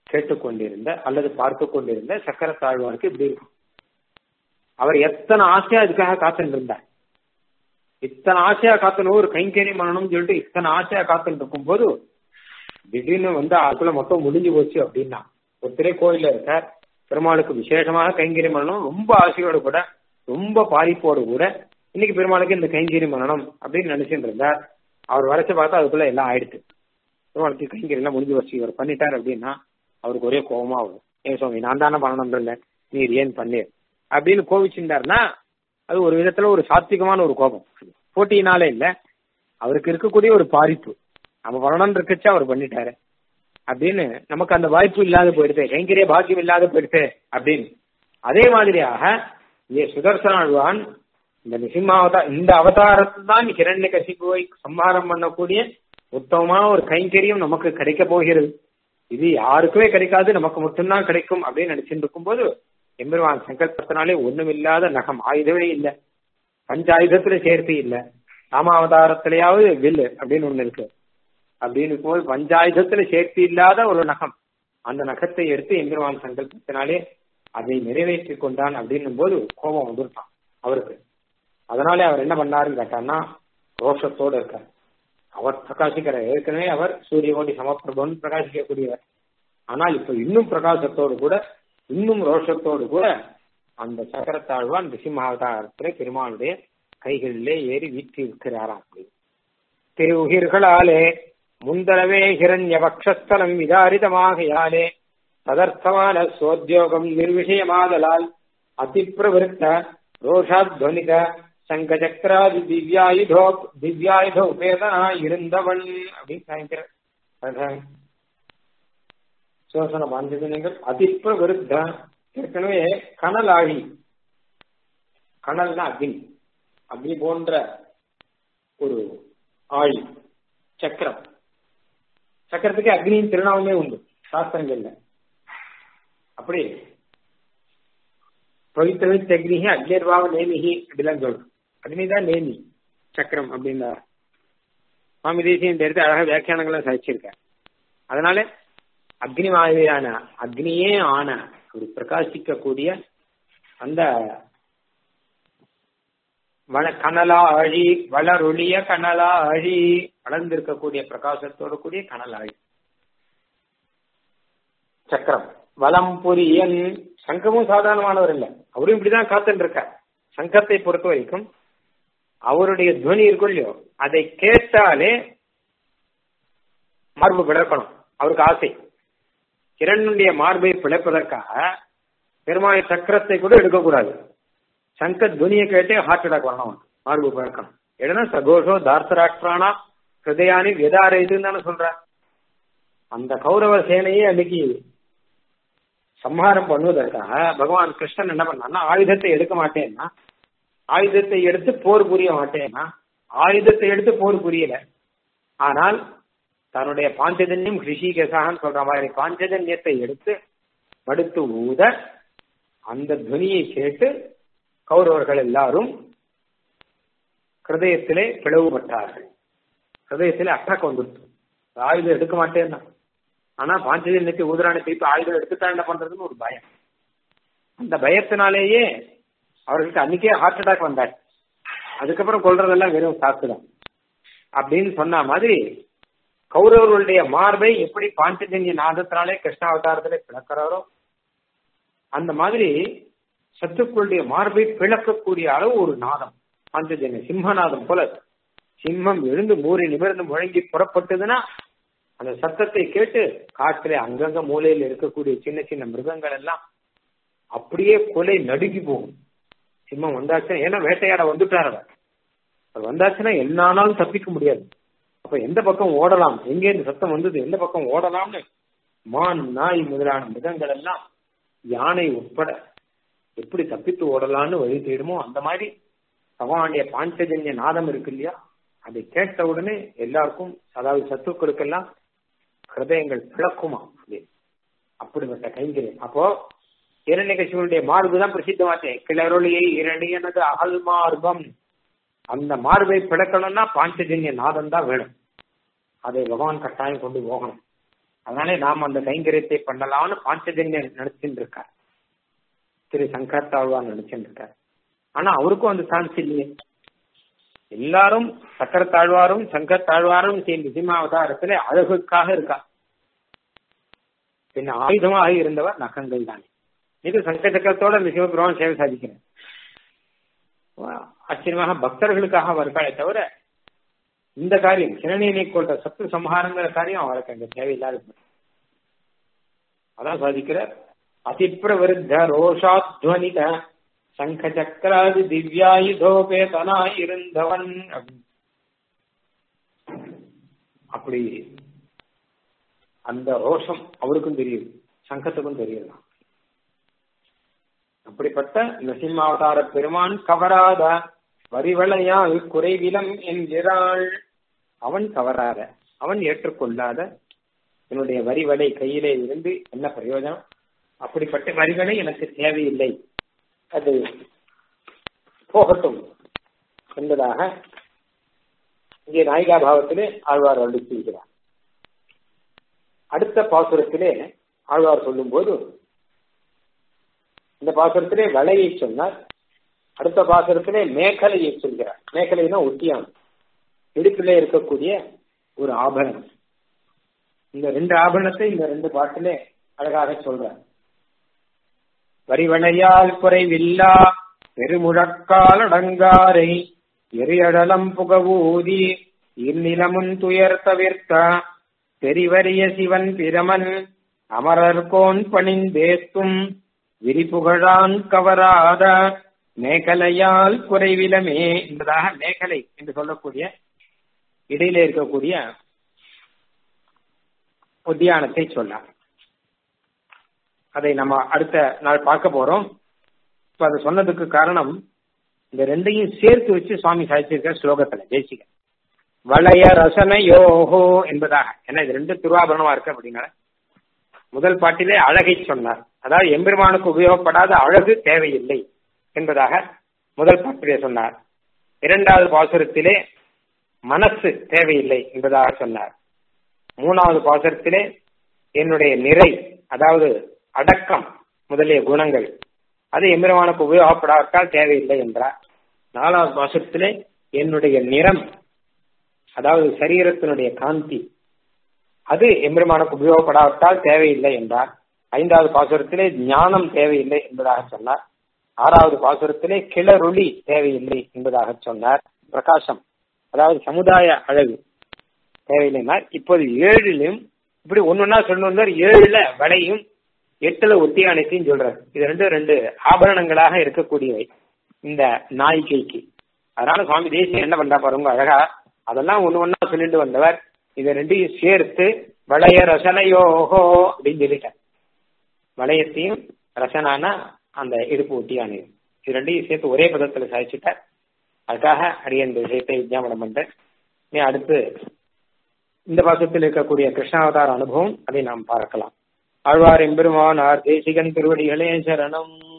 கேட்டுக்கொண்டிருந்த அல்லது பார்த்து கொண்டிருந்த சக்கர தாழ்வாருக்கு இப்படி இருக்கும் அவர் எத்தனை ஆசையா இதுக்காக காத்துட்டு இருந்தார் இத்தனை ஆசையா காத்தணும் ஒரு கைங்கரியம் பண்ணணும்னு சொல்லிட்டு இத்தனை ஆசையா காத்துட்டு இருக்கும் போது திடீர்னு வந்து அதுக்குள்ள மொத்தம் முடிஞ்சு போச்சு அப்படின்னா ஒருத்தரே கோயில்ல இருக்கார் பெருமாளுக்கு விசேஷமாக கைங்கரியம் பண்ணணும் ரொம்ப ஆசையோடு கூட ரொம்ப பாதிப்போடு கூட இன்னைக்கு பெருமாளுக்கு இந்த கைங்கரியம் பண்ணணும் அப்படின்னு நினைச்சிட்டு இருந்தார் அவர் வரைச்சு பார்த்தா அதுக்குள்ள எல்லாம் ஆயிடுச்சு பெருமாளுக்கு கைங்கரியம் எல்லாம் முடிஞ்சு வச்சு இவர் பண்ணிட்டார் அப்படின்னா அவருக்கு ஒரே கோபமா வரும் ஏன் சுவாமி நான் தானே பண்ணணும் இல்லை நீர் ஏன் பண்ணீர் அப்படின்னு கோவிச்சிருந்தாருன்னா அது ஒரு விதத்துல ஒரு சாத்விகமான ஒரு கோபம் போட்டியினாலே இல்ல அவருக்கு இருக்கக்கூடிய ஒரு பாதிப்பு நம்ம பண்ணணும்னு இருக்கச்சு அவர் பண்ணிட்டாரு அப்படின்னு நமக்கு அந்த வாய்ப்பு இல்லாத போயிடுது கைங்கரிய பாக்கியம் இல்லாத போயிடுது அப்படின்னு அதே மாதிரியாக இங்கே சுதர்சனாழ்வான் இந்த நிசிம்மாவதா இந்த அவதாரத்தில் தான் ஹிரண்ய கசிப்புவை சம்ஹாரம் பண்ணக்கூடிய உத்தமமான ஒரு கைங்கரியம் நமக்கு கிடைக்க போகிறது இது யாருக்குமே கிடைக்காது நமக்கு மட்டும்தான் கிடைக்கும் அப்படின்னு நினைச்சிட்டு இருக்கும்போது எம்பெருமான் சங்கல்பத்தினாலே ஒண்ணுமில்லாத நகம் ஆயுதமே இல்லை பஞ்சாயுதத்துல சேர்த்து இல்லை ராமாவதாரத்திலேயாவது வில்லு அப்படின்னு ஒண்ணு இருக்கு அப்படின்னு போது பஞ்சாயுதத்துல சேர்த்து இல்லாத ஒரு நகம் அந்த நகத்தை எடுத்து எம்பெருமான் சங்கல்பத்தினாலே அதை நிறைவேற்றி கொண்டான் அப்படின்னும் போது கோபம் வந்துருப்பான் அவருக்கு அதனாலே அவர் என்ன பண்ணாருன்னு கேட்டான்னா ரோஷத்தோடு இருக்கார் அவர் பிரகாசிக்கிற ஏற்கனவே அவர் சூரிய கோடி சமப்பிரபன் பிரகாசிக்கக்கூடியவர் ஆனால் இப்ப இன்னும் பிரகாசத்தோடு கூட இன்னும் ரோஷத்தோடு கூட அந்த சக்கரத்தாழ்வான் ரிசிம்மாவதாரத்திலே பெருமாளுடைய கைகளிலே ஏறி வீற்றி இருக்கிறாராம் திரு உயிர்களாலே முந்தரவே ஹிரண்ய பக்ஷஸ்தலம் விதாரிதமாகையாலே ததர்த்தமான சோத்யோகம் நிர்விஷயமாதலால் அதிப்பிரவிருத்த ரோஷாத்வனித சங்கச்சக்கராதி திவ்யாயுதோ திவ்யாயுத உபேதனா இருந்தவன் அப்படின்னு சாயங்கிறேன் சோசன பாஞ்சஜனங்கள் அதிப்பிரவிருத்த ஏற்கனவே கனல் ஆழி கனல்னா அக்னி அக்னி போன்ற ஒரு ஆழி சக்கரம் சக்கரத்துக்கு அக்னியின் திருநாமமே உண்டு சாஸ்திரங்கள்ல அப்படி பவித்தவித் அக்னிஹி அக்னிர்வாவ நேமிஹி அப்படிலாம் சொல்றோம் அக்னிதான் நேமி சக்கரம் அப்படின்னா சுவாமி தேசியம் இந்த இடத்துல அழகா வியாக்கியானங்களும் சாதிச்சிருக்கார் அதனால அக்னி மாதிரியான அக்னியே ஆன ஒரு பிரகாசிக்கக்கூடிய அந்த வள கனலா அழி வளரொளிய கனலா அழி வளர்ந்திருக்கக்கூடிய பிரகாசத்தோடு கூடிய கனலாழி சக்கரம் வலம் புரியன் சங்கமும் சாதாரணமானவர் இல்ல அவரும் இப்படிதான் காத்துட்டு இருக்கார் சங்கத்தை பொறுத்த வரைக்கும் அவருடைய துவனி இருக்கும் இல்லையோ அதை கேட்டாலே மார்பு பிளக்கணும் அவருக்கு ஆசை கிரணுடைய மார்பை பிளப்பதற்காக பெருமாள் சக்கரத்தை கூட எடுக்கக்கூடாது சங்க துவனியை கேட்டே ஹார்ட் அட்டாக் வரணும் மார்பு பிளக்கணும் ஏன்னா சகோஷோ தார்த்தராஷ்டிரானா ஹிருதயானி விதாரயுதுன்னு தானே சொல்ற அந்த கௌரவ சேனையே அன்னைக்கு சம்ஹாரம் பண்ணுவதற்காக பகவான் கிருஷ்ணன் என்ன பண்ணான்னா ஆயுதத்தை எடுக்க மாட்டேன்னா ஆயுதத்தை எடுத்து போர் புரிய மாட்டேன்னா ஆயுதத்தை எடுத்து போர் புரியல ஆனால் தன்னுடைய பாஞ்சஜன்யம் ஹிருஷிகேசான்னு சொல்ற மாதிரி பாஞ்சஜன்யத்தை எடுத்து படுத்து ஊத அந்த துவனியை கேட்டு கௌரவர்கள் எல்லாரும் ஹிருதயத்திலே பிளவுபட்டார்கள் ஹிருதயத்திலே அட்டாக் வந்துருச்சு ஆயுதம் எடுக்க மாட்டேன்னா ஆனா பாஞ்சஜன்யத்தை ஊதுராணி திருப்பி ஆயுதம் எடுத்துட்டா என்ன பண்றதுன்னு ஒரு பயம் அந்த பயத்தினாலேயே அவர்களுக்கு அன்னைக்கே ஹார்ட் அட்டாக் வந்தார் அதுக்கப்புறம் கொள்றதெல்லாம் வெறும் சாக்குதான் அப்படின்னு சொன்ன மாதிரி கௌரவர்களுடைய மார்பை எப்படி பாஞ்சஜன்ய நாதத்தினாலே கிருஷ்ணாவதாரத்திலே பிளக்கிறாரோ அந்த மாதிரி சத்துக்களுடைய மார்பை பிளக்கக்கூடிய அளவு ஒரு நாதம் பாஞ்சஜன்ய சிம்மநாதம் போல சிம்மம் எழுந்து மூறி நிமிர்ந்து முழங்கி புறப்பட்டதுன்னா அந்த சத்தத்தை கேட்டு காற்றிலே அங்கங்க மூலையில் இருக்கக்கூடிய சின்ன சின்ன மிருகங்கள் எல்லாம் அப்படியே கொலை நடுங்கி போகும் சிம்மம் வந்தாச்சுன்னா ஏன்னா வேட்டையாட வந்துட்டார் அவர் அவர் வந்தாச்சுன்னா என்னானாலும் தப்பிக்க முடியாது அப்ப எந்த பக்கம் ஓடலாம் எங்கே இந்த சத்தம் வந்தது எந்த பக்கம் ஓடலாம்னு மான் நாய் முதலான மிருகங்கள் எல்லாம் யானை உட்பட எப்படி தப்பித்து ஓடலாம்னு வழி தேடுமோ அந்த மாதிரி பகவானுடைய பாஞ்சஜன்ய நாதம் இருக்கு இல்லையா அதை கேட்ட உடனே எல்லாருக்கும் அதாவது சத்துக்களுக்கெல்லாம் ஹிருதயங்கள் பிளக்குமா அப்படின்னு அப்படிப்பட்ட கைங்கரியம் அப்போ இரண்யகசிவனுடைய மார்பு தான் பிரசித்தமாச்சேன் கிளரொளியை இரண்டியனது அகல் மார்பம் அந்த மார்பை பிளக்கணும்னா பாஞ்சஜன்ய நாதம் தான் வேணும் அதை பகவான் கட்டாயம் கொண்டு போகணும் அதனாலே நாம் அந்த கைங்கரியத்தை பண்ணலாம்னு பாஞ்சஜன்யன் நினைச்சுட்டு இருக்கார் திரு சங்கர் தாழ்வார் நினைச்சுட்டு இருக்கார் ஆனா அவருக்கும் அந்த சான்ஸ் இல்லையே எல்லாரும் சக்கர தாழ்வாரும் சங்கர் தாழ்வாரும் சேர்ந்து சிம்மாவதாரத்துல அழகுக்காக இருக்கா பின்ன ஆயுதமாக இருந்தவர் நகங்கள் தானே இது சங்க சக்கரத்தோட இந்த சிவபெருமான் சேவை சாதிக்கிறேன் ஆச்சரியமாக பக்தர்களுக்காக வருக்காளே தவிர இந்த காரியம் சிறநீனை கொண்ட சத்து சம்ஹாரங்கிற காரியம் அவருக்கு அங்க தேவையில்லாத அதான் சாதிக்கிற அதிப்பிரவிருத்த ரோஷாத்வனித சங்க சக்கராதி திவ்யாயுதோபேதனாய் இருந்தவன் அப்படி அந்த ரோஷம் அவருக்கும் தெரியுது சங்கத்துக்கும் தெரியுது அப்படிப்பட்ட நரசிம்மாவதார பெருமான் கவராத வரிவளையால் குறைவிலம் என்கிறாள் அவன் கவராத அவன் ஏற்றுக்கொள்ளாத என்னுடைய வரிவலை கையிலே இருந்து என்ன பிரயோஜனம் அப்படிப்பட்ட வரிகளை எனக்கு தேவையில்லை அது போகட்டும் என்பதாக இங்கே நாயிகா பாவத்திலே ஆழ்வார் அருளி செய்கிறார் அடுத்த பாசுரத்திலே ஆழ்வார் சொல்லும் போது இந்த பாசுரத்திலே வலையை சொன்னார் அடுத்த பாசுரத்திலே மேகலையை சொல்கிறார் மேகலைனா ஒட்டியான் இடுப்பிலே இருக்கக்கூடிய ஒரு ஆபரணம் இந்த ரெண்டு ஆபரணத்தை இந்த ரெண்டு பாட்டிலே அழகாக சொல்றார் வரிவளையால் குறைவில்லா பெருமுழக்கால் அடங்காரை எரியடலம் புகவூதி இந்நிலமுன் துயர் தவிர்த்த பெரிவரிய சிவன் பிரமன் அமரர்கோன் பணிந்தேத்தும் விரிபுகழான் கவராத மேகலையால் குறைவிலமே என்பதாக மேகலை என்று சொல்லக்கூடிய இடையில இருக்கக்கூடிய உத்தியானத்தை சொன்னார் அதை நம்ம அடுத்த நாள் பார்க்க போறோம் இப்ப அதை சொன்னதுக்கு காரணம் இந்த ரெண்டையும் சேர்த்து வச்சு சுவாமி சாதிச்சிருக்க ஸ்லோகத்துல தேசிக வளைய ரசனையோஹோ என்பதாக ஏன்னா இது ரெண்டு திருவாபரணமா இருக்கு அப்படின்னா முதல் பாட்டிலே அழகை சொன்னார் அதாவது எம்பெருமானுக்கு உபயோகப்படாத அழகு தேவையில்லை என்பதாக முதல் பாட்டிலே சொன்னார் இரண்டாவது பாசுரத்திலே மனசு தேவையில்லை என்பதாக சொன்னார் மூணாவது பாசுரத்திலே என்னுடைய நிறை அதாவது அடக்கம் முதலிய குணங்கள் அது எம்பெருமானுக்கு உபயோகப்படாவிட்டால் தேவையில்லை என்றார் நாலாவது பாசுரத்திலே என்னுடைய நிறம் அதாவது சரீரத்தினுடைய காந்தி அது எம்பெருமானுக்கு உபயோகப்படாவிட்டால் தேவையில்லை என்றார் ஐந்தாவது பாசுரத்திலே ஞானம் தேவையில்லை என்பதாக சொன்னார் ஆறாவது பாசுரத்திலே கிளறொளி தேவையில்லை என்பதாக சொன்னார் பிரகாசம் அதாவது சமுதாய அழகு தேவையில்லைனார் இப்போது ஏழிலும் இப்படி ஒன்னொன்னா சொல்லணும் ஏழுல வலையும் எட்டுல ஒத்தியானத்தையும் சொல்றாரு இது ரெண்டு ரெண்டு ஆபரணங்களாக இருக்கக்கூடியவை இந்த நாய்க்கைக்கு அதனால சுவாமி தேசியம் என்ன பண்றா பாருங்க அழகா அதெல்லாம் ஒண்ணு ஒன்னா சொல்லிட்டு வந்தவர் இதை ரெண்டையும் சேர்த்து வளைய ரசனையோகோ அப்படின்னு சொல்லிட்டார் வளையத்தையும் ரசனானா அந்த இடுப்பு ஒட்டியானையும் இது ரெண்டையும் சேர்த்து ஒரே பதத்துல சாதிச்சுட்டார் அதுக்காக அரிய இந்த விஷயத்தை விஜயாபனம் பண்றேன் நீ அடுத்து இந்த பாசத்தில் இருக்கக்கூடிய கிருஷ்ணாவதார அனுபவம் அதை நாம் பார்க்கலாம் ஆழ்வார் எம்பெருமானார் தேசிகன் திருவடிகளே சரணம்